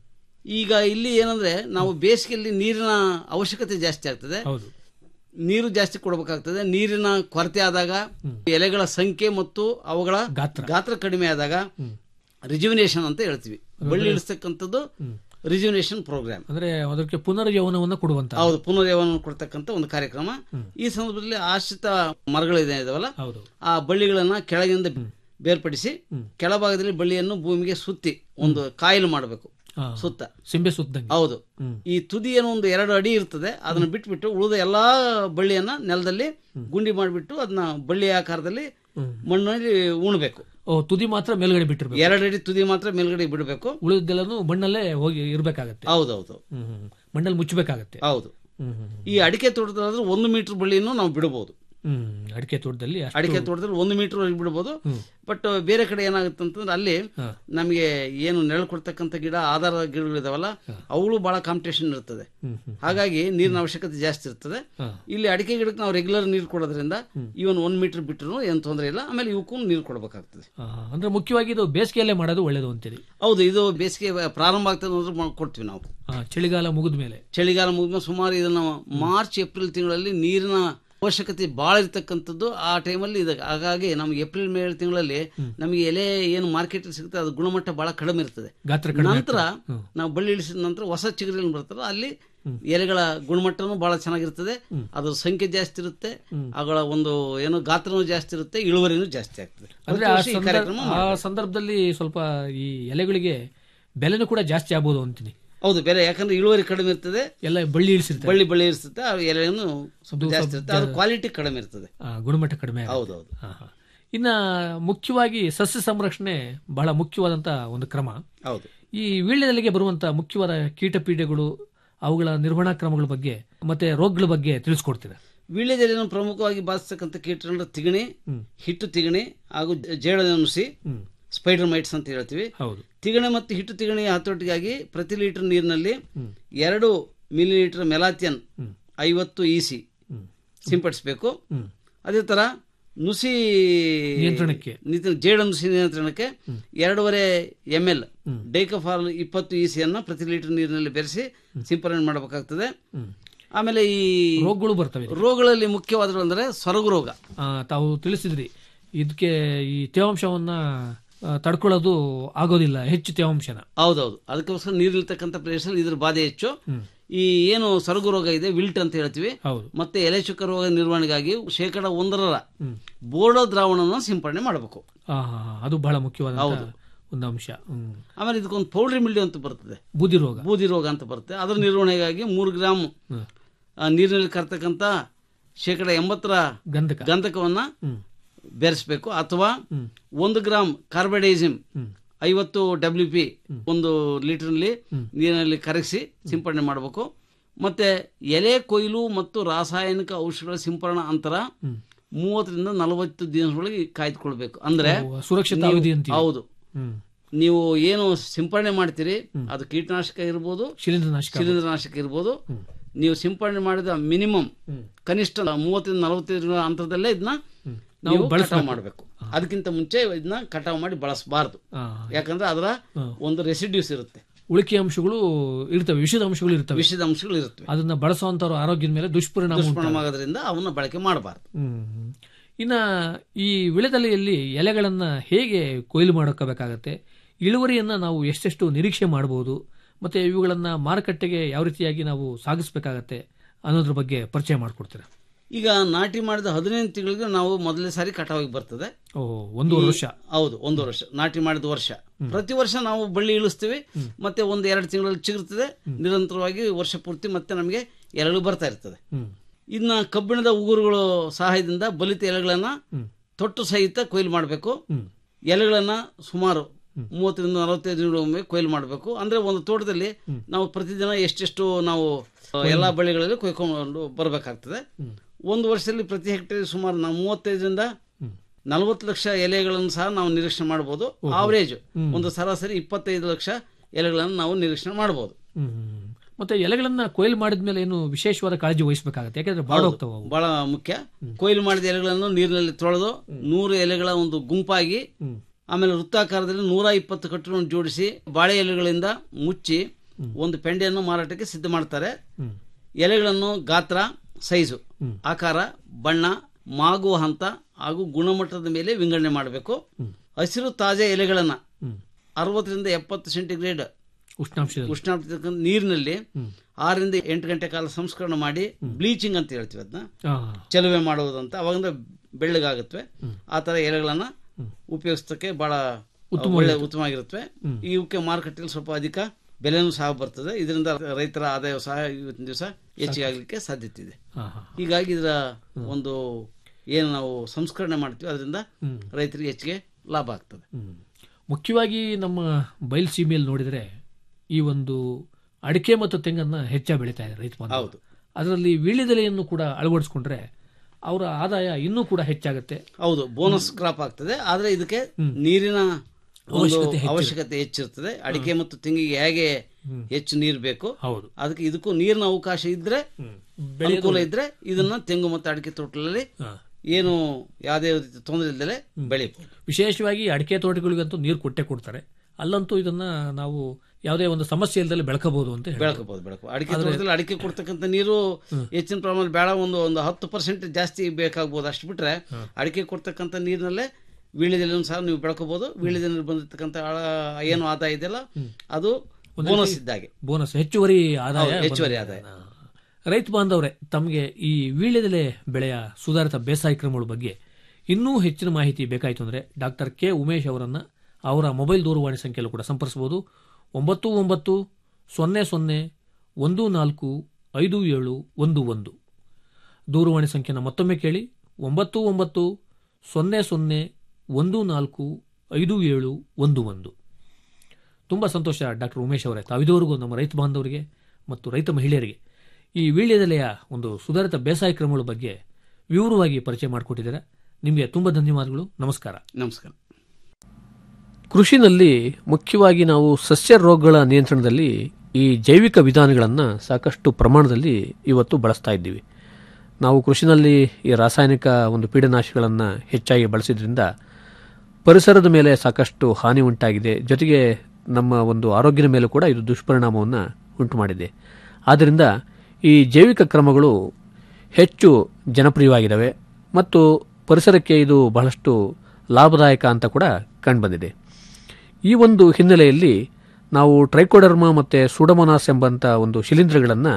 ಈಗ ಇಲ್ಲಿ ಏನಂದ್ರೆ ನಾವು ಬೇಸಿಗೆಯಲ್ಲಿ ನೀರಿನ ಅವಶ್ಯಕತೆ ಜಾಸ್ತಿ ಆಗ್ತದೆ ಹೌದು ನೀರು ಜಾಸ್ತಿ ಕೊಡಬೇಕಾಗ್ತದೆ ನೀರಿನ ಕೊರತೆ ಆದಾಗ ಎಲೆಗಳ ಸಂಖ್ಯೆ ಮತ್ತು ಅವುಗಳ ಗಾತ್ರ. ಗಾತ್ರ ಕಡಿಮೆ ಆದಾಗ ರಿಜುವಿನೇಷನ್ ಅಂತ ಹೇಳ್ತೀವಿ ಬಳ್ಳಿ ಇಳಿಸ್ತಕ್ಕಂಥದ್ದು ರಿಜುವಿನೇಷನ್ ಪ್ರೋಗ್ರಾಮ್ ಅಂದ್ರೆ ಅದಕ್ಕೆ ಪುನರ್ಯೌವನವನ್ನ ಕೊಡುವಂತ ಹೌದು ಪುನರ್ಯವನ್ನು ಕೊಡ್ತಕ್ಕಂಥ ಒಂದು ಕಾರ್ಯಕ್ರಮ ಈ ಸಂದರ್ಭದಲ್ಲಿ ಆಶ್ರಿತ ಮರಗಳಿದೆ ಇದಾವಲ್ಲ ಹೌದು ಆ ಬಳ್ಳಿಗಳನ್ನ ಕೆಳಗಿಂದ ಬೇರ್ಪಡಿಸಿ ಕೆಳಭಾಗದಲ್ಲಿ ಬಳ್ಳಿಯನ್ನು ಭೂಮಿಗೆ ಸುತ್ತಿ ಒಂದು ಕಾಯಿಲು ಮಾಡಬೇಕು ಆ, ಸುತ್ತ ಸಿಂಬೆ ಸುತ್ತಂಗೆ ಹೌದು ಈ ತುದಿ ಏನೋ ಒಂದು ಎರಡು ಅಡಿ ಇರ್ತದೆ ಅದನ್ನ ಬಿಟ್ಬಿಟ್ಟು ಉಳಿದ ಎಲ್ಲಾ ಬಳ್ಳಿಯನ್ನ ನೆಲದಲ್ಲಿ ಗುಂಡಿ ಮಾಡಿಬಿಟ್ಟು ಅದನ್ನ ಬಳ್ಳಿ ಆಕಾರದಲ್ಲಿ ಮಣ್ಣಲ್ಲಿ ಉಣ್ಬೇಕು ಓ ತುದಿ ಮಾತ್ರ ಮೇಲ್ಗಡೆ ಬಿಟ್ಟಿರ್ಬೇಕು ಎರಡು ಅಡಿ ತುದಿ ಮಾತ್ರ ಮೇಲ್ಗಡೆ ಬಿಡಬೇಕು ಉಳಿದೆಲ್ಲನು ಮಣ್ಣಲ್ಲೇ ಹೋಗಿ ಇರ್ಬೇಕಾಗತ್ತೆ ಹೌದೌದು ಹ್ಮ್ ಹ್ಮ್. ಮಣ್ಣಲ್ಲಿ ಮುಚ್ಚಬೇಕಾಗತ್ತೆ ಹೌದು ಹ್ಮ್ ಹ್ಮ್. ಈ ಅಡಿಕೆ ತೋಟದಾದ್ರೆ ಒಂದು ಮೀಟರ್ ಬಳ್ಳಿಯನ್ನು ನಾವು ಬಿಡಬಹುದು ಹ್ಮ್ ಅಡಿಕೆ ತೋಟದಲ್ಲಿ ಅಷ್ಟು ಅಡಿಕೆ ತೋಟದಲ್ಲಿ ಒಂದು ಮೀಟರ್ ವರೆಗೆ ಬಿಡ್ಬೋದು ಬಟ್ ಬೇರೆ ಕಡೆ ಏನಾಗುತ್ತೆ ಅಂತಂದ್ರೆ ಅಲ್ಲಿ ನಮಗೆ ಏನು ನೆರಳು ಕೊಡ್ತಕ್ಕಂಥ ಗಿಡ ಆಧಾರ ಗಿಡಗಳಿದಾವಲ್ಲ ಅವುಗಳು ಬಹಳ ಕಾಂಪಿಟೇಷನ್ ಇರ್ತದೆ ಹ್ಮ್ ಹ್ಮ್. ಹಾಗಾಗಿ ನೀರಿನ ಅವಶ್ಯಕತೆ ಜಾಸ್ತಿ ಇರ್ತದೆ ಹಾ. ಇಲ್ಲಿ ಅಡಿಕೆ ಗಿಡಕ್ಕೆ ನಾವು ರೆಗ್ಯುಲರ್ ನೀರು ಕೊಡೋದ್ರಿಂದ ಇವನ್ ಒಂದ್ ಮೀಟರ್ ಬಿಟ್ಟರು ಏನು ತೊಂದರೆ ಇಲ್ಲ ಆಮೇಲೆ ಇವಕ್ಕೂ ನೀರು ಕೊಡಬೇಕಾಗ್ತದೆ ಆ, ಅಂದ್ರೆ ಮುಖ್ಯವಾಗಿ ಇದು ಬೇಸಿಗೆಯಲ್ಲೇ ಮಾಡೋದು ಒಳ್ಳೇದು ಅಂತೀರಿ ಹೌದು ಇದು ಬೇಸಿಗೆ ಪ್ರಾರಂಭ ಆಗ್ತದೆ ಅಂದ್ರೆ ಮಾಡ್- ಕೊಡ್ತೀವಿ ನಾವು ಆ, ಚಳಿಗಾಲ ಮುಗಿದ ಮೇಲೆ ಚಳಿಗಾಲ ಮುಗಿದ ಸುಮಾರು ಇದನ್ನು ಮಾರ್ಚ್ ಏಪ್ರಿಲ್ ತಿಂಗಳಲ್ಲಿ ನೀರಿನ ಅವಶ್ಯಕತೆ ಭಾಳ ಇರ್ತಕ್ಕಂಥದ್ದು ಆ ಟೈಮಲ್ಲಿ ಇದೆ ಹಾಗಾಗಿ ನಮ್ಗೆ ಏಪ್ರಿಲ್ ಮೇ ತಿಂಗಳಲ್ಲಿ ನಮಗೆ ಎಲೆ ಏನು ಮಾರ್ಕೆಟ್ ಸಿಗುತ್ತೆ ಅದು ಗುಣಮಟ್ಟ ಬಹಳ ಕಡಿಮೆ ಇರ್ತದೆ ಗಾತ್ರ ಕಡಿಮೆ ನಂತರ ನಾವು ಬಳ್ಳಿ ಇಳಿಸಿದ ನಂತರ ಹೊಸ ಚಿಗುರಿನ ಬರ್ತಲ್ಲ ಅಲ್ಲಿ ಎಲೆಗಳ ಗುಣಮಟ್ಟನೂ ಬಹಳ ಚೆನ್ನಾಗಿರ್ತದೆ ಅದ್ರ ಸಂಖ್ಯೆ ಜಾಸ್ತಿ ಇರುತ್ತೆ ಅವುಗಳ ಒಂದು ಏನು ಗಾತ್ರನೂ ಜಾಸ್ತಿ ಇರುತ್ತೆ ಇಳುವರಿನೂ ಜಾಸ್ತಿ ಆಗ್ತದೆ ಅಂದ್ರೆ ಪ್ರತಿ ಆ ವರ್ಷ ಈ ಸಂದರ್ಭ- ಕಾರ್ಯಕ್ರಮ ಆ ಸಂದರ್ಭದಲ್ಲಿ ಸ್ವಲ್ಪ ಈ ಎಲೆಗಳಿಗೆ ಬೆಲೆನೂ ಕೂಡ ಜಾಸ್ತಿ ಆಗ್ಬೋದು ಅಂತೀನಿ ಹೌದು ಬೆಲೆ ಯಾಕಂದ್ರೆ ಇಳುವರಿ ಕಡಿಮೆ ಇರ್ತದೆ ಎಲ್ಲ ಬಳ್ಳಿ ಇಳಿಸಿರ್ತಾರೆ ಬಳ್ಳಿ ಬಳ್ಳಿ ಇರ್ತದೆ ಆ ಎಲೆಯನ್ನು ಸ್ವಲ್ಪ ಜಾಸ್ತಿ ಇರುತ್ತೆ ಅದು ಕ್ವಾಲಿಟಿ ಕಡಿಮೆ ಇರ್ತದೆ ಆ, ಗುಣಮಟ್ಟ ಕಡಿಮೆ ಆಗುತ್ತೆ. ಹೌದೌದು ಹಾ, ಹಾ. ಇನ್ನ ಮುಖ್ಯವಾಗಿ ಸಸ್ಯ ಸಂರಕ್ಷಣೆ ಬಹಳ ಮುಖ್ಯವಾದಂತ ಒಂದು ಕ್ರಮ ಹೌದು ಈ ವೀಳ್ಯದೆಲೆಗೆ ಬರುವಂತ ಮುಖ್ಯವಾದ ಕೀಟಪೀಡೆಗಳು ಅವುಗಳ ನಿರ್ವಹಣಾ ಕ್ರಮಗಳ ಬಗ್ಗೆ ಮತ್ತೆ ರೋಗಗಳ ಬಗ್ಗೆ ತಿಳಿಸ್ಕೊಡ್ತೀರಾ ವೀಳ್ಯದೆಲೆಯನ್ನು ಪ್ರಮುಖವಾಗಿ ಬಾಧಿಸ್ತಕ್ಕಂಥ ಕೀಟಗಳು ತಿಗಣಿ ಹಿಟ್ಟು ತಿಗಣಿ ಹಾಗೂ ಜೇಡದ ನುಸಿ ಹ್ಮ್ ಸ್ಪೈಡರ್ ಮೈಟ್ಸ್ ಅಂತ ಹೇಳ್ತೀವಿ ಹೌದು ತಿಗಣೆ ಮತ್ತು ಹಿಟ್ಟು ತಿಗಣಿ ಹತೋಟಿಗಾಗಿ ಪ್ರತಿ ಲೀಟರ್ ನೀರಿನಲ್ಲಿ ಎರಡು ಮಿಲಿ ಲೀಟರ್ ಮೆಲಾಥಿಯನ್ ಐವತ್ತು ಇಸಿ ಹ್ಮ್ ಸಿಂಪಡಿಸಬೇಕು ಹ್ಮ್ ಅದೇ ತರ ನುಸಿ ನಿಯಂತ್ರಣಕ್ಕೆ. ನಿತ- ಜೇಡ ನುಸಿ ನಿಯಂತ್ರಣಕ್ಕೆ ಎರಡೂವರೆ ಎಂ ಎಲ್ ಡೈಕಫಾಲ್ ಇಪ್ಪತ್ತು ಇಸಿಯನ್ನು ಪ್ರತಿ ಲೀಟರ್ ನೀರಿನಲ್ಲಿ ಬೆರೆಸಿ ಸಿಂಪರಣೆ ಮಾಡಬೇಕಾಗ್ತದೆ ಹ್ಮ್ ಆಮೇಲೆ ಈ ರೋಗಗಳು ಬರ್ತವೆ ರೋಗಗಳಲ್ಲಿ ಮುಖ್ಯವಾದವು ಅಂದರೆ ಸೊರಗು ರೋಗ ಆ, ತಾವು ತಿಳಿಸಿದ್ರಿ ಇದಕ್ಕೆ ಈ ತೇವಾಂಶವನ್ನ ಆ, ತಡ್ಕೊಳ್ಳೋದು ಆಗೋದಿಲ್ಲ ಹೆಚ್ಚು ತೇವಾಂಶನ ಹೌದೌದು ಅದಕ್ಕೋಸ್ಕರ ನೀರಿರ್ತಕ್ಕಂಥ ಪ್ರದೇಶದಲ್ಲಿ ಇದ್ರ ಬಾಧೆ ಹೆಚ್ಚು ಈ ಏನು ಸೊರಗು ರೋಗ ಇದೆ ವಿಲ್ಟ್ ಅಂತ ಹೇಳ್ತೀವಿ ಹೌದು ಮತ್ತೆ ಎಲೆ ಚುಕ್ಕ ರೋಗ ನಿರ್ವಹಣೆಗಾಗಿ ಶೇಕಡ ಒಂದರ ಬೋರ್ಡೋ ದ್ರಾವಣವನ್ನು ಸಿಂಪಡಣೆ ಮಾಡಬೇಕು ಆ, ಹಾ, ಹಾ. ಅದು ಬಹಳ ಮುಖ್ಯವಾದ ಒಂದು ಅಂಶ ಹ್ಮ್ ಆಮೇಲೆ ಇದಕ್ಕೊಂದು ಪೌಡ್ರಿ ಮಿಲ್ಡಿ ಅಂತ ಬರ್ತದೆ ಬೂದಿ ರೋಗ ಬೂದಿ ರೋಗ ಅಂತ ಬರುತ್ತೆ ಅದರ ನಿರ್ವಹಣೆಗಾಗಿ ಮೂರು ಗ್ರಾಮ್ ಹ್ಮ್. ಆ, ನೀರಿನಲ್ಲಿ ಕರ್ತಕ್ಕಂಥ ಶೇಕಡ ಎಂಬತ್ತರ ಗಂಧಕ ಗಂಧಕವನ್ನ ಹ್ಮ್ ಬೆರೆಸಬೇಕು ಅಥವಾ ಹ್ಮ್. ಒಂದು ಗ್ರಾಮ್ ಕಾರ್ಬಡೈಸಿಮ್ ಹ್ಮ್ ಐವತ್ತು ಡಬ್ಲ್ಯೂ ಪಿ ಒಂದು ಲೀಟರ್ನಲ್ಲಿ ನೀರಿನಲ್ಲಿ ಕರಗಿಸಿ ಸಿಂಪಡಣೆ ಮಾಡಬೇಕು ಮತ್ತೆ ಎಲೆ ಕೊಯ್ಲು ಮತ್ತು ರಾಸಾಯನಿಕ ಔಷಧಿಗಳ ಸಿಂಪರಣಾ ಅಂತರ ಮೂವತ್ತರಿಂದ ನಲವತ್ತು ದಿನದೊಳಗೆ ಕಾಯ್ದುಕೊಳ್ಬೇಕು ಅಂದ್ರೆ ಓ, ಸುರಕ್ಷಿತ ನೀವು- ಅವಧಿ ಅಂತೀವಿ. ಹೌದು ಹ್ಮ್ ನೀವು ಏನು ಸಿಂಪರಣೆ ಮಾಡ್ತೀರಿ ಅದು ಕೀಟನಾಶಕ ಇರ್ಬೋದು ಶಿಲೀಂಧ್ರನಾಶಕ ಶಿಲೀಂಧ್ರನಾಶಕ ಇರ್ಬೋದು ನೀವು ಸಿಂಪರಣೆ ಮಾಡಿದ ಮಿನಿಮಮ್ ಕನಿಷ್ಠ ಮೂವತ್ತರಿಂದ ನಲವತ್ತೈದು ದಿನಗಳ ಅಂತರದಲ್ಲೇ ಇದನ್ನ ನೀವು ಕಟಾವು ಮಾಡಬೇಕು ಅದಕ್ಕಿಂತ ಮುಂಚೆ ಇದನ್ನ ಕಟಾವು ಮಾಡಿ ಬಳಸಬಾರದು ಆ, ಯಾಕಂದ್ರೆ ಅದರ ಒಂದು ರೆಸಿಡ್ಯೂಸ್ ಇರುತ್ತೆ ಉಳಿಕೆ ಅಂಶಗಳು ಇರ್ತವೆ ವಿಷದ ಅಂಶಗಳು ಇರ್ತವೆ ವಿಷದ ಅಂಶಗಳು ಇರುತ್ತವೆ ಅದನ್ನ ಬಳಸುವಂತವ್ರ ಆರೋಗ್ಯದ ಮೇಲೆ ದುಷ್ಪರಿಣಾಮ ಉಂಟು. ದುಷ್ಪರಿಣಾಮ ಆಗೋದ್ರಿಂದ ಅವನ್ನ ಬಳಕೆ ಮಾಡಬಾರ್ದು ಹ್ಮ್. ಇನ್ನ ಈ ವಿಳೆದೆಲೆಯಲ್ಲಿ ಎಲೆಗಳನ್ನ ಹೇಗೆ ಕೊಯ್ಲು ಮಾಡೋಕಬೇಕಾಗತ್ತೆ ಇಳುವರಿಯನ್ನ ನಾವು ಎಷ್ಟೆಷ್ಟು ನಿರೀಕ್ಷೆ ಮಾಡಬಹುದು ಮತ್ತೆ ಇವುಗಳನ್ನ ಮಾರುಕಟ್ಟೆಗೆ ಯಾವ ರೀತಿಯಾಗಿ ನಾವು ಸಾಗಿಸಬೇಕಾಗತ್ತೆ ಅನ್ನೋದ್ರ ಬಗ್ಗೆ ಪರಿಚಯ ಮಾಡಿಕೊಡ್ತೀರಾ ಈಗ ನಾಟಿ ಮಾಡಿದ ಹದಿನೈದು ತಿಂಗಳಿಗೆ ನಾವು ಮೊದಲನೇ ಸಾರಿ ಕಟಾವಿಗೆ ಬರ್ತದೆ ಓ ಒಂದೂವರೆ ವರ್ಷ ಹೌದು ಒಂದು ವರ್ಷ ನಾಟಿ ಮಾಡಿದ ವರ್ಷ ಪ್ರತಿ ವರ್ಷ ನಾವು ಬಳ್ಳಿ ಇಳಿಸ್ತೀವಿ ಮತ್ತೆ ಒಂದು ಎರಡು ತಿಂಗಳಲ್ಲಿ ಚಿಗುರ್ತದೆ ನಿರಂತರವಾಗಿ ವರ್ಷ ಪೂರ್ತಿ ಮತ್ತೆ ನಮಗೆ ಎಲೆಗಳು ಬರ್ತಾ ಇರ್ತದೆ ಹ್ಮ್ ಇನ್ನ ಕಬ್ಬಿಣದ ಉಗುರುಗಳು ಸಹಾಯದಿಂದ ಬಲಿತ ಎಲೆಗಳನ್ನ ತೊಟ್ಟು ಸಹಿತ ಕೊಯ್ಲು ಮಾಡಬೇಕು ಹ್ಮ್. ಎಲೆಗಳನ್ನ ಸುಮಾರು ಮೂವತ್ತರಿಂದ ನಲವತ್ತೈದು ದಿನಗಳೊಮ್ಮೆ ಕೊಯ್ಲು ಮಾಡಬೇಕು ಅಂದ್ರೆ ಒಂದು ತೋಟದಲ್ಲಿ ನಾವು ಪ್ರತಿದಿನ ಎಷ್ಟೆಷ್ಟು ನಾವು ಆ, ಎಲ್ಲಾ ಬಳ್ಳಿಗಳಲ್ಲಿ ಕೊಯ್ಕೊಂಡು ಬರಬೇಕಾಗ್ತದೆ ಒಂದು ವರ್ಷದಲ್ಲಿ ಪ್ರತಿ ಹೆಕ್ಟೇರ್ ಸುಮಾರು ನಾವು ಮೂವತ್ತೈದರಿಂದ ನಲವತ್ತು ಲಕ್ಷ ಎಲೆಗಳನ್ನು ಸಹ ನಾವು ನಿರೀಕ್ಷಣೆ ಮಾಡಬಹುದು ಆವರೇಜ್ ಒಂದು ಸರಾಸರಿ ಇಪ್ಪತ್ತೈದು ಲಕ್ಷ ಎಲೆಗಳನ್ನು ನಾವು ನಿರೀಕ್ಷಣೆ ಮಾಡಬಹುದು ಹ್ಮ್. ಮತ್ತೆ ಎಲೆಗಳನ್ನ ಕೊಯ್ಲು ಮಾಡಿದ್ಮೇಲೆ ಏನು ವಿಶೇಷವಾದ ಕಾಳಜಿ ವಹಿಸಬೇಕಾಗತ್ತೆ ಯಾಕಂದ್ರೆ ಬಾಡೋಗ್ತಾವ ಅವು ಬಹಳ ಮುಖ್ಯ ಕೊಯ್ಲು ಮಾಡಿದ ಎಲೆಗಳನ್ನು ನೀರಿನಲ್ಲಿ ತೊಳೆದು ನೂರು ಎಲೆಗಳ ಒಂದು ಗುಂಪಾಗಿ ಆಮೇಲೆ ವೃತ್ತಾಕಾರದಲ್ಲಿ ನೂರ ಇಪ್ಪತ್ತು ಕಟ್ಟುಗಳನ್ನು ಜೋಡಿಸಿ ಬಾಳೆ ಎಲೆಗಳಿಂದ ಮುಚ್ಚಿ ಒಂದು ಪೆಂಡೆಯನ್ನು ಮಾರಾಟಕ್ಕೆ ಸಿದ್ಧ ಮಾಡ್ತಾರೆ ಹ್ಮ್. ಎಲೆಗಳನ್ನು ಗಾತ್ರ ಸೈಜು ಆಕಾರ ಬಣ್ಣ ಮಾಗುವ ಹಂತ ಹಾಗೂ ಗುಣಮಟ್ಟದ ಮೇಲೆ ವಿಂಗಡಣೆ ಮಾಡಬೇಕು ಹಸಿರು ತಾಜಾ ಎಲೆಗಳನ್ನ ಹ್ಮ್. ಅರವತ್ತರಿಂದ ಎಪ್ಪತ್ತು ಸೆಂಟಿಗ್ರೇಡ್ ಉಷ್ಣಾಂಶದಲ್ಲಿ ಉಷ್ಣಾಂಶ ನೀರಿನಲ್ಲಿ ಆರರಿಂದ ಎಂಟು ಗಂಟೆ ಕಾಲ ಸಂಸ್ಕರಣ ಮಾಡಿ ಬ್ಲೀಚಿಂಗ್ ಅಂತ ಹೇಳ್ತೀವಿ ಅದನ್ನ ಆ, ಚೆಲುವೆ ಮಾಡುವುದಂತ ಅವಾಗಿಂದ ಬೆಳ್ಳಗಾಗುತ್ತವೆ ಆ ತರ ಎಲೆಗಳನ್ನ ಉಪಯೋಗಿಸೋಕೆ ಬಹಳ ಒಳ್ಳೆ ಉತ್ತಮವಾಗಿರುತ್ತವೆ ಇವಕ್ಕೆ ಮಾರುಕಟ್ಟೆಯಲ್ಲಿ ಸ್ವಲ್ಪ ಅಧಿಕ ಬೆಲೆನೂ ಸಹ ಬರ್ತದೆ ಇದರಿಂದ ರೈತರ ಆದಾಯ ಸಹ ಇವತ್ತಿನ ದಿವಸ ಹೆಚ್ಚಿಗೆ ಆಗಲಿಕ್ಕೆ ಸಾಧ್ಯತೆ ಇದೆ ಆ, ಹಾ. ಹೀಗಾಗಿ ಇದರ ಒಂದು ಏನು ನಾವು ಸಂಸ್ಕರಣೆ ಮಾಡ್ತೀವಿ ಅದರಿಂದ ರೈತರಿಗೆ ಹೆಚ್ಚಿಗೆ ಲಾಭ ಆಗ್ತದೆ ಹ್ಮ್. ಮುಖ್ಯವಾಗಿ ನಮ್ಮ ಬಯಲು ಸೀಮೆಯಲ್ಲಿ ನೋಡಿದ್ರೆ ಈ ಒಂದು ಅಡಿಕೆ ಮತ್ತು ತೆಂಗನ್ನ ಹೆಚ್ಚಾಗಿ ಬೆಳೀತಾ ಇದ್ದಾರೆ ರೈತ ಬಾಂಧವರು. ಹೌದು. ಅದರಲ್ಲಿ ವೀಳ್ಯದೆಲೆಯನ್ನು ಕೂಡ ಅಳವಡಿಸ್ಕೊಂಡ್ರೆ ಅವರ ಆದಾಯ ಇನ್ನೂ ಕೂಡ ಹೆಚ್ಚಾಗುತ್ತೆ ಹೌದು ಬೋನಸ್ ಕ್ರಾಪ್ ಆಗ್ತದೆ ಆದ್ರೆ ಇದಕ್ಕೆ ನೀರಿನ ಒಂದು ಅವಶ್ಯಕತೆ ಹೆಚ್ಚು. ಅವಶ್ಯಕತೆ ಹೆಚ್ಚಿರ್ತದೆ ಅಡಿಕೆ ಮತ್ತು ತೆಂಗಿಗೆ ಹೇಗೆ ಹೆಚ್ಚು ನೀರು ಬೇಕು ಹೌದು ಅದಕ್ಕೆ ಇದಕ್ಕೂ ನೀರಿನ ಅವಕಾಶ ಇದ್ರೆ ಅನುಕೂಲ ಇದ್ರೆ ಇದನ್ನ ತೆಂಗು ಮತ್ತು ಅಡಿಕೆ ತೋಟಗಳಲ್ಲಿ ಹಾ. ಏನು ಯಾವುದೇ ರೀತಿ ತೊಂದರೆ ಇಲ್ಲದೆ ಬೆಳಿಬಹುದು ವಿಶೇಷವಾಗಿ ಅಡಿಕೆ ತೋಟಗಳಿಗಂತೂ ನೀರು ಕೊಟ್ಟೆ ಕೊಡ್ತಾರೆ ಅಲ್ಲಂತೂ ಇದನ್ನ ನಾವು ಯಾವುದೇ ಒಂದು ಸಮಸ್ಯೆ ಇಲ್ಲದೆ ಬೆಳಕಬಹುದು ಅಂತ ಹೇಳಿ ಬೆಳಕಬಹುದು ಬೆಳಕು ಅಡಿಕೆ ತೋಟದಲ್ಲಿ ಅಡಿಕೆ ಕೊಡ್ತಕ್ಕಂಥ ನೀರು ಹೆಚ್ಚಿನ ಪ್ರಮಾಣ ಬೇಡ ಒಂದು ಒಂದು ಹತ್ತು ಪರ್ಸೆಂಟ್ ಜಾಸ್ತಿ ಬೇಕಾಗ್ಬೋದು ಅಷ್ಟು ಬಿಟ್ರೆ ಅಡಿಕೆ ಕೊಡ್ತಕ್ಕಂಥ ನೀರಿನಲ್ಲೇ ವೀಳ್ಯದೆಲೆಯನ್ನು ಸಹ ನೀವು ಬೆಳಕಬಹುದು ವೀಳ್ಯದಲ್ಲಿ ಬಂದಿರತಕ್ಕಂಥ ಆಳ- ಏನು ಆದಾಯ ಇದೆಯಲ್ಲ ಅದು ಬೋನಸ್ ಇದ್ದಾಗೆ ಬೋನಸ್ ಹೆಚ್ಚುವರಿ ಆದಾಯ ಹೌದು, ಹೆಚ್ಚುವರಿ ಬಂದಿದೆ. ಆದಾಯ. ರೈತ ಬಾಂಧವರೇ ತಮಗೆ ಈ ವೀಳ್ಯದೆಲೆ ಬೆಳೆಯ ಸುಧಾರಿತ ಬೇಸಾಯ ಕ್ರಮಗಳ ಬಗ್ಗೆ ಇನ್ನೂ ಹೆಚ್ಚಿನ ಮಾಹಿತಿ ಬೇಕಾಯಿತು ಅಂದರೆ ಡಾಕ್ಟರ್ ಕೆ ಉಮೇಶ್ ಅವರನ್ನ ಅವರ ಮೊಬೈಲ್ ದೂರವಾಣಿ ಸಂಖ್ಯೆಯಲ್ಲೂ ಕೂಡ ಸಂಪರ್ಸಬಹುದು ಒಂಬತ್ತು ಒಂಬತ್ತು ಸೊನ್ನೆ ಸೊನ್ನೆ ಒಂದು ನಾಲ್ಕು ಐದು ಏಳು ಒಂದು ಒಂದು ದೂರವಾಣಿ ಸಂಖ್ಯೆನ ಮತ್ತೊಮ್ಮೆ ಕೇಳಿ ಒಂಬತ್ತು ಒಂಬತ್ತು ಸೊನ್ನೆ ಸೊನ್ನೆ ಒಂದು ನಾಲ್ಕು ಐದು ಏಳು ಒಂದು ಒಂದು ತುಂಬ ಸಂತೋಷ ಡಾಕ್ಟರ್ ಉಮೇಶ್ ಅವರೇ ತಾವಿದವರೆಗೂ ನಮ್ಮ ರೈತ ಬಾಂಧವರಿಗೆ ಮತ್ತು ರೈತ ಮಹಿಳೆಯರಿಗೆ ಈ ವೀಳ್ಯದೆಲೆಯ ಒಂದು ಸುಧಾರಿತ ಬೇಸಾಯ ಕ್ರಮಗಳ ಬಗ್ಗೆ ವಿವರವಾಗಿ ಪರಿಚಯ ಮಾಡಿಕೊಟ್ಟಿದ್ದೀರಾ ನಿಮಗೆ ತುಂಬ ಧನ್ಯವಾದಗಳು ನಮಸ್ಕಾರ ನಮಸ್ಕಾರ ಕೃಷಿನಲ್ಲಿ ಮುಖ್ಯವಾಗಿ ನಾವು ಸಸ್ಯ ರೋಗಗಳ ನಿಯಂತ್ರಣದಲ್ಲಿ ಈ ಜೈವಿಕ ವಿಧಾನಗಳನ್ನು ಸಾಕಷ್ಟು ಪ್ರಮಾಣದಲ್ಲಿ ಇವತ್ತು ಬಳಸ್ತಾ ಇದ್ದೀವಿ ನಾವು ಕೃಷಿನಲ್ಲಿ ಈ ರಾಸಾಯನಿಕ ಒಂದು ಪೀಡನಾಶಗಳನ್ನು ಹೆಚ್ಚಾಗಿ ಬಳಸಿದ್ರಿಂದ ಪರಿಸರದ ಮೇಲೆ ಸಾಕಷ್ಟು ಹಾನಿ ಉಂಟಾಗಿದೆ ಜೊತೆಗೆ ನಮ್ಮ ಒಂದು ಆರೋಗ್ಯದ ಮೇಲೂ ಕೂಡ ಇದು ದುಷ್ಪರಿಣಾಮವನ್ನು ಉಂಟು ಮಾಡಿದೆ ಆದ್ದರಿಂದ ಈ ಜೈವಿಕ ಕ್ರಮಗಳು ಹೆಚ್ಚು ಜನಪ್ರಿಯವಾಗಿದ್ದಾವೆ ಮತ್ತು ಪರಿಸರಕ್ಕೆ ಇದು ಬಹಳಷ್ಟು ಲಾಭದಾಯಕ ಅಂತ ಕೂಡ ಕಂಡುಬಂದಿದೆ ಈ ಒಂದು ಹಿನ್ನೆಲೆಯಲ್ಲಿ ನಾವು ಟ್ರೈಕೋಡರ್ಮಾ ಮತ್ತು ಸೂಡಮೊನಾಸ್ ಎಂಬಂಥ ಒಂದು ಶಿಲೀಂಧ್ರಗಳನ್ನು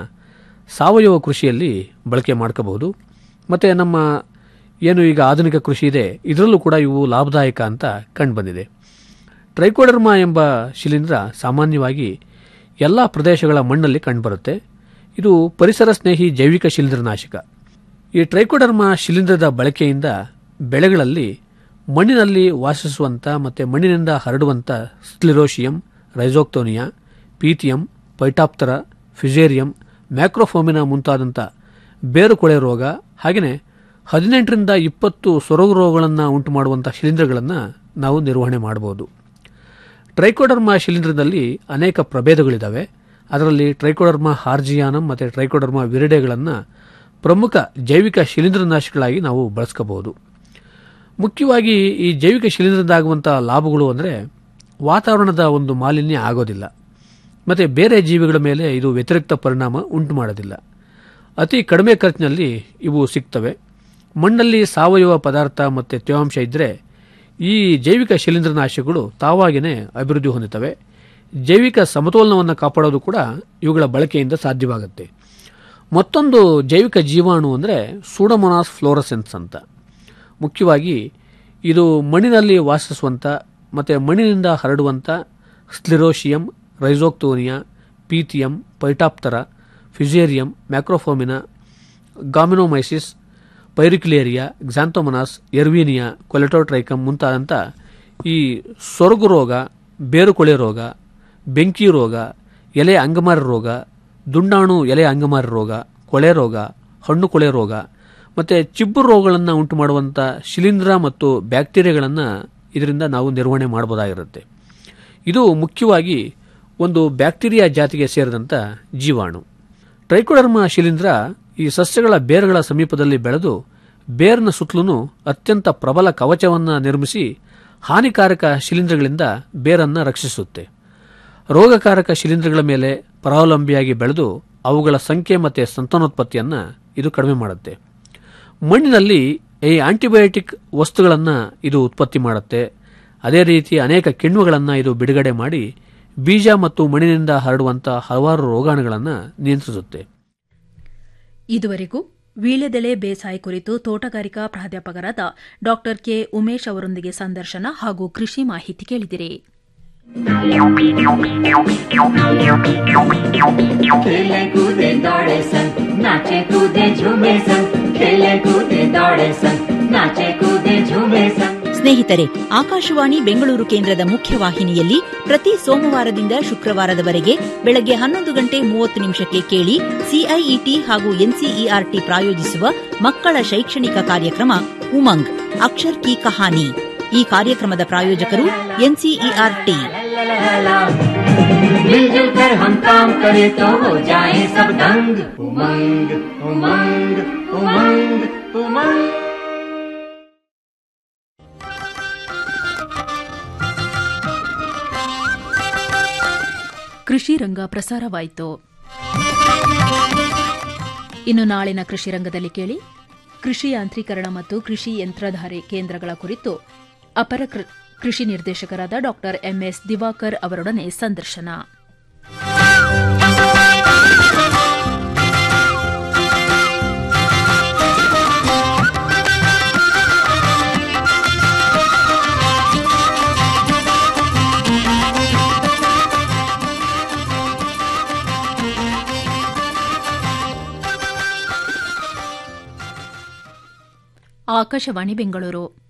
ಸಾವಯವ ಕೃಷಿಯಲ್ಲಿ ಬಳಕೆ ಮಾಡ್ಕೋಬಹುದು ಮತ್ತು ನಮ್ಮ ಏನು ಈಗ ಆಧುನಿಕ ಕೃಷಿ ಇದೆ ಇದರಲ್ಲೂ ಕೂಡ ಇವು ಲಾಭದಾಯಕ ಅಂತ ಕಂಡುಬಂದಿದೆ ಟ್ರೈಕೋಡರ್ಮಾ ಎಂಬ ಶಿಲೀಂಧ್ರ ಸಾಮಾನ್ಯವಾಗಿ ಎಲ್ಲ ಪ್ರದೇಶಗಳ ಮಣ್ಣಲ್ಲಿ ಕಂಡುಬರುತ್ತೆ ಇದು ಪರಿಸರ ಸ್ನೇಹಿ ಜೈವಿಕ ಶಿಲೀಂಧ್ರನಾಶಕ ಈ ಟ್ರೈಕೋಡರ್ಮಾ ಶಿಲೀಂಧ್ರದ ಬಳಕೆಯಿಂದ ಬೆಳೆಗಳಲ್ಲಿ ಮಣ್ಣಿನಲ್ಲಿ ವಾಸಿಸುವಂಥ ಮತ್ತು ಮಣ್ಣಿನಿಂದ ಹರಡುವಂಥ sclerotium rhizoctonia pythium phytophthora fusarium ಮ್ಯಾಕ್ರೋಫೋಮಿನ ಮುಂತಾದಂಥ ಬೇರುಕೊಳೆ ರೋಗ ಹಾಗೆಯೇ ಹದಿನೆಂಟರಿಂದ ಇಪ್ಪತ್ತು ಸೊರಗು ರೋಗಗಳನ್ನು ಉಂಟು ಮಾಡುವಂಥ ಶಿಲೀಂಧ್ರಗಳನ್ನು ನಾವು ನಿರ್ವಹಣೆ ಮಾಡಬಹುದು ಟ್ರೈಕೋಡರ್ಮಾ ಶಿಲೀಂಧ್ರದಲ್ಲಿ ಅನೇಕ ಪ್ರಭೇದಗಳಿದ್ದಾವೆ ಅದರಲ್ಲಿ ಟ್ರೈಕೋಡರ್ಮಾ ಹಾರ್ಜಿಯಾನಮ್ ಮತ್ತು ಟ್ರೈಕೋಡರ್ಮಾ ವಿರಿಡೆಗಳನ್ನು ಪ್ರಮುಖ ಜೈವಿಕ ಶಿಲೀಂಧ್ರನಾಶಕಗಳಾಗಿ ನಾವು ಬಳಸ್ಕೋಬಹುದು ಮುಖ್ಯವಾಗಿ ಈ ಜೈವಿಕ ಶಿಲೀಂಧ್ರದಾಗುವಂಥ ಲಾಭಗಳು ಅಂದರೆ ವಾತಾವರಣದ ಒಂದು ಮಾಲಿನ್ಯ ಆಗೋದಿಲ್ಲ ಮತ್ತು ಬೇರೆ ಜೀವಿಗಳ ಮೇಲೆ ಇದು ವ್ಯತಿರಿಕ್ತ ಪರಿಣಾಮ ಉಂಟು ಮಾಡೋದಿಲ್ಲ ಅತಿ ಕಡಿಮೆ ಖರ್ಚಿನಲ್ಲಿ ಇವು ಸಿಗ್ತವೆ ಮಣ್ಣಲ್ಲಿ ಸಾವಯವ ಪದಾರ್ಥ ಮತ್ತು ತೇವಾಂಶ ಇದ್ದರೆ ಈ ಜೈವಿಕ ಶಿಲೀಂಧ್ರನಾಶಕಗಳು ತಾವಾಗಿಯೇ ಅಭಿವೃದ್ಧಿ ಹೊಂದುತ್ತವೆ ಜೈವಿಕ ಸಮತೋಲನವನ್ನು ಕಾಪಾಡೋದು ಕೂಡ ಇವುಗಳ ಬಳಕೆಯಿಂದ ಸಾಧ್ಯವಾಗುತ್ತೆ ಮತ್ತೊಂದು ಜೈವಿಕ ಜೀವಾಣು ಅಂದರೆ ಸೂಡಮೊನಾಸ್ ಫ್ಲೋರಸೆನ್ಸ್ ಅಂತ ಮುಖ್ಯವಾಗಿ ಇದು ಮಣ್ಣಿನಲ್ಲಿ ವಾಸಿಸುವಂಥ ಮತ್ತು ಮಣ್ಣಿನಿಂದ ಹರಡುವಂಥ sclerotium rhizoctonia pythium phytophthora fusarium macrophomina gaeumannomyces pyricularia xanthomonas erwinia colletotrichum ಮುಂತಾದಂಥ ಈ ಸೊರಗು ರೋಗ ಬೇರುಕೊಳೆ ರೋಗ ಬೆಂಕಿ ರೋಗ ಎಲೆ ಅಂಗಮಾರಿ ರೋಗ ದುಂಡಾಣು ಎಲೆ ಅಂಗಮಾರಿ ರೋಗ ಕೊಳೆ ರೋಗ ಹಣ್ಣು ಕೊಳೆ ರೋಗ ಮತ್ತು ಚಿಬ್ಬು ರೋಗಗಳನ್ನು ಉಂಟು ಮಾಡುವಂಥ ಶಿಲೀಂಧ್ರ ಮತ್ತು ಬ್ಯಾಕ್ಟೀರಿಯಾಗಳನ್ನು ಇದರಿಂದ ನಾವು ನಿರ್ವಹಣೆ ಮಾಡಬಹುದಾಗಿರುತ್ತೆ ಇದು ಮುಖ್ಯವಾಗಿ ಒಂದು ಬ್ಯಾಕ್ಟೀರಿಯಾ ಜಾತಿಗೆ ಸೇರಿದಂಥ ಜೀವಾಣು ಟ್ರೈಕೋಡರ್ಮಾ ಶಿಲೀಂಧ್ರ ಈ ಸಸ್ಯಗಳ ಬೇರುಗಳ ಸಮೀಪದಲ್ಲಿ ಬೆಳೆದು ಬೇರಿನ ಸುತ್ತಲೂ ಅತ್ಯಂತ ಪ್ರಬಲ ಕವಚವನ್ನು ನಿರ್ಮಿಸಿ ಹಾನಿಕಾರಕ ಶಿಲೀಂಧ್ರಗಳಿಂದ ಬೇರನ್ನು ರಕ್ಷಿಸುತ್ತೆ ರೋಗಕಾರಕ ಶಿಲೀಂಧ್ರಗಳ ಮೇಲೆ ಪರಾವಲಂಬಿಯಾಗಿ ಬೆಳೆದು ಅವುಗಳ ಸಂಖ್ಯೆ ಮತ್ತು ಸಂತಾನೋತ್ಪತ್ತಿಯನ್ನು ಇದು ಕಡಿಮೆ ಮಾಡುತ್ತೆ ಮಣ್ಣಿನಲ್ಲಿ ಈ ಆಂಟಿಬಯೋಟಿಕ್ ವಸ್ತುಗಳನ್ನು ಇದು ಉತ್ಪತ್ತಿ ಮಾಡುತ್ತೆ ಅದೇ ರೀತಿ ಅನೇಕ ಕಿಣ್ವಗಳನ್ನು ಇದು ಬಿಡುಗಡೆ ಮಾಡಿ ಬೀಜ ಮತ್ತು ಮಣ್ಣಿನಿಂದ ಹರಡುವಂಥ ಹಲವಾರು ರೋಗಾಣುಗಳನ್ನು ನಿಯಂತ್ರಿಸುತ್ತೆ ಇದುವರೆಗೂ ವೀಳ್ಯದೆಲೆ ಬೇಸಾಯ ಕುರಿತು ತೋಟಗಾರಿಕಾ ಪ್ರಾಧ್ಯಾಪಕರಾದ ಡಾ ಕೆ ಉಮೇಶ್ ಅವರೊಂದಿಗೆ ಸಂದರ್ಶನ ಹಾಗೂ ಕೃಷಿ ಮಾಹಿತಿ ಕೇಳಿದಿರಿ खेले कूदे दौड़े सन नाचे कूदे झूमे सन खेले कूदे दौड़े सन नाचे कूदे झूमे सन ಸ್ನೇಹಿತರೆ ಆಕಾಶವಾಣಿ ಬೆಂಗಳೂರು ಕೇಂದ್ರದ ಮುಖ್ಯವಾಹಿನಿಯಲ್ಲಿ ಪ್ರತಿ ಸೋಮವಾರದಿಂದ ಶುಕ್ರವಾರದವರೆಗೆ ಬೆಳಗ್ಗೆ ಹನ್ನೊಂದು ಗಂಟೆ ಮೂವತ್ತು ನಿಮಿಷಕ್ಕೆ ಕೇಳಿ ಸಿಐಇಟಿ ಹಾಗೂ ಎನ್ಸಿಇಆರ್ಟಿ ಪ್ರಾಯೋಜಿಸುವ ಮಕ್ಕಳ ಶೈಕ್ಷಣಿಕ ಕಾರ್ಯಕ್ರಮ ಉಮಂಗ್ ಅಕ್ಷರ್ ಕಿ ಕಹಾನಿ ಈ ಕಾರ್ಯಕ್ರಮದ ಪ್ರಾಯೋಜಕರು ಎನ್ಸಿಇಆರ್ಟಿ मिलजुल कर हम काम करें तो हो जाए सब दंग उमंग उमंग उमंग उमंग ಕೃಷಿ ರಂಗ ಪ್ರಸಾರವಾಯಿತು ಇನ್ನು ನಾಳಿನ ಕೃಷಿ ರಂಗದಲ್ಲಿ ಕೇಳಿ ಕೃಷಿ ಯಾಂತ್ರೀಕರಣ ಮತ್ತು ಕೃಷಿ ಯಂತ್ರಧಾರೆ ಕೇಂದ್ರಗಳ ಕುರಿತು ಅಪರ ಕೃ- ಕೃಷಿ ನಿರ್ದೇಶಕರಾದ ಡಾ ಎಂಎಸ್ ದಿವಾಕರ್ ಅವರೊಡನೆ ಸಂದರ್ಶನ ಆಕಾಶವಾಣಿ ಬೆಂಗಳೂರು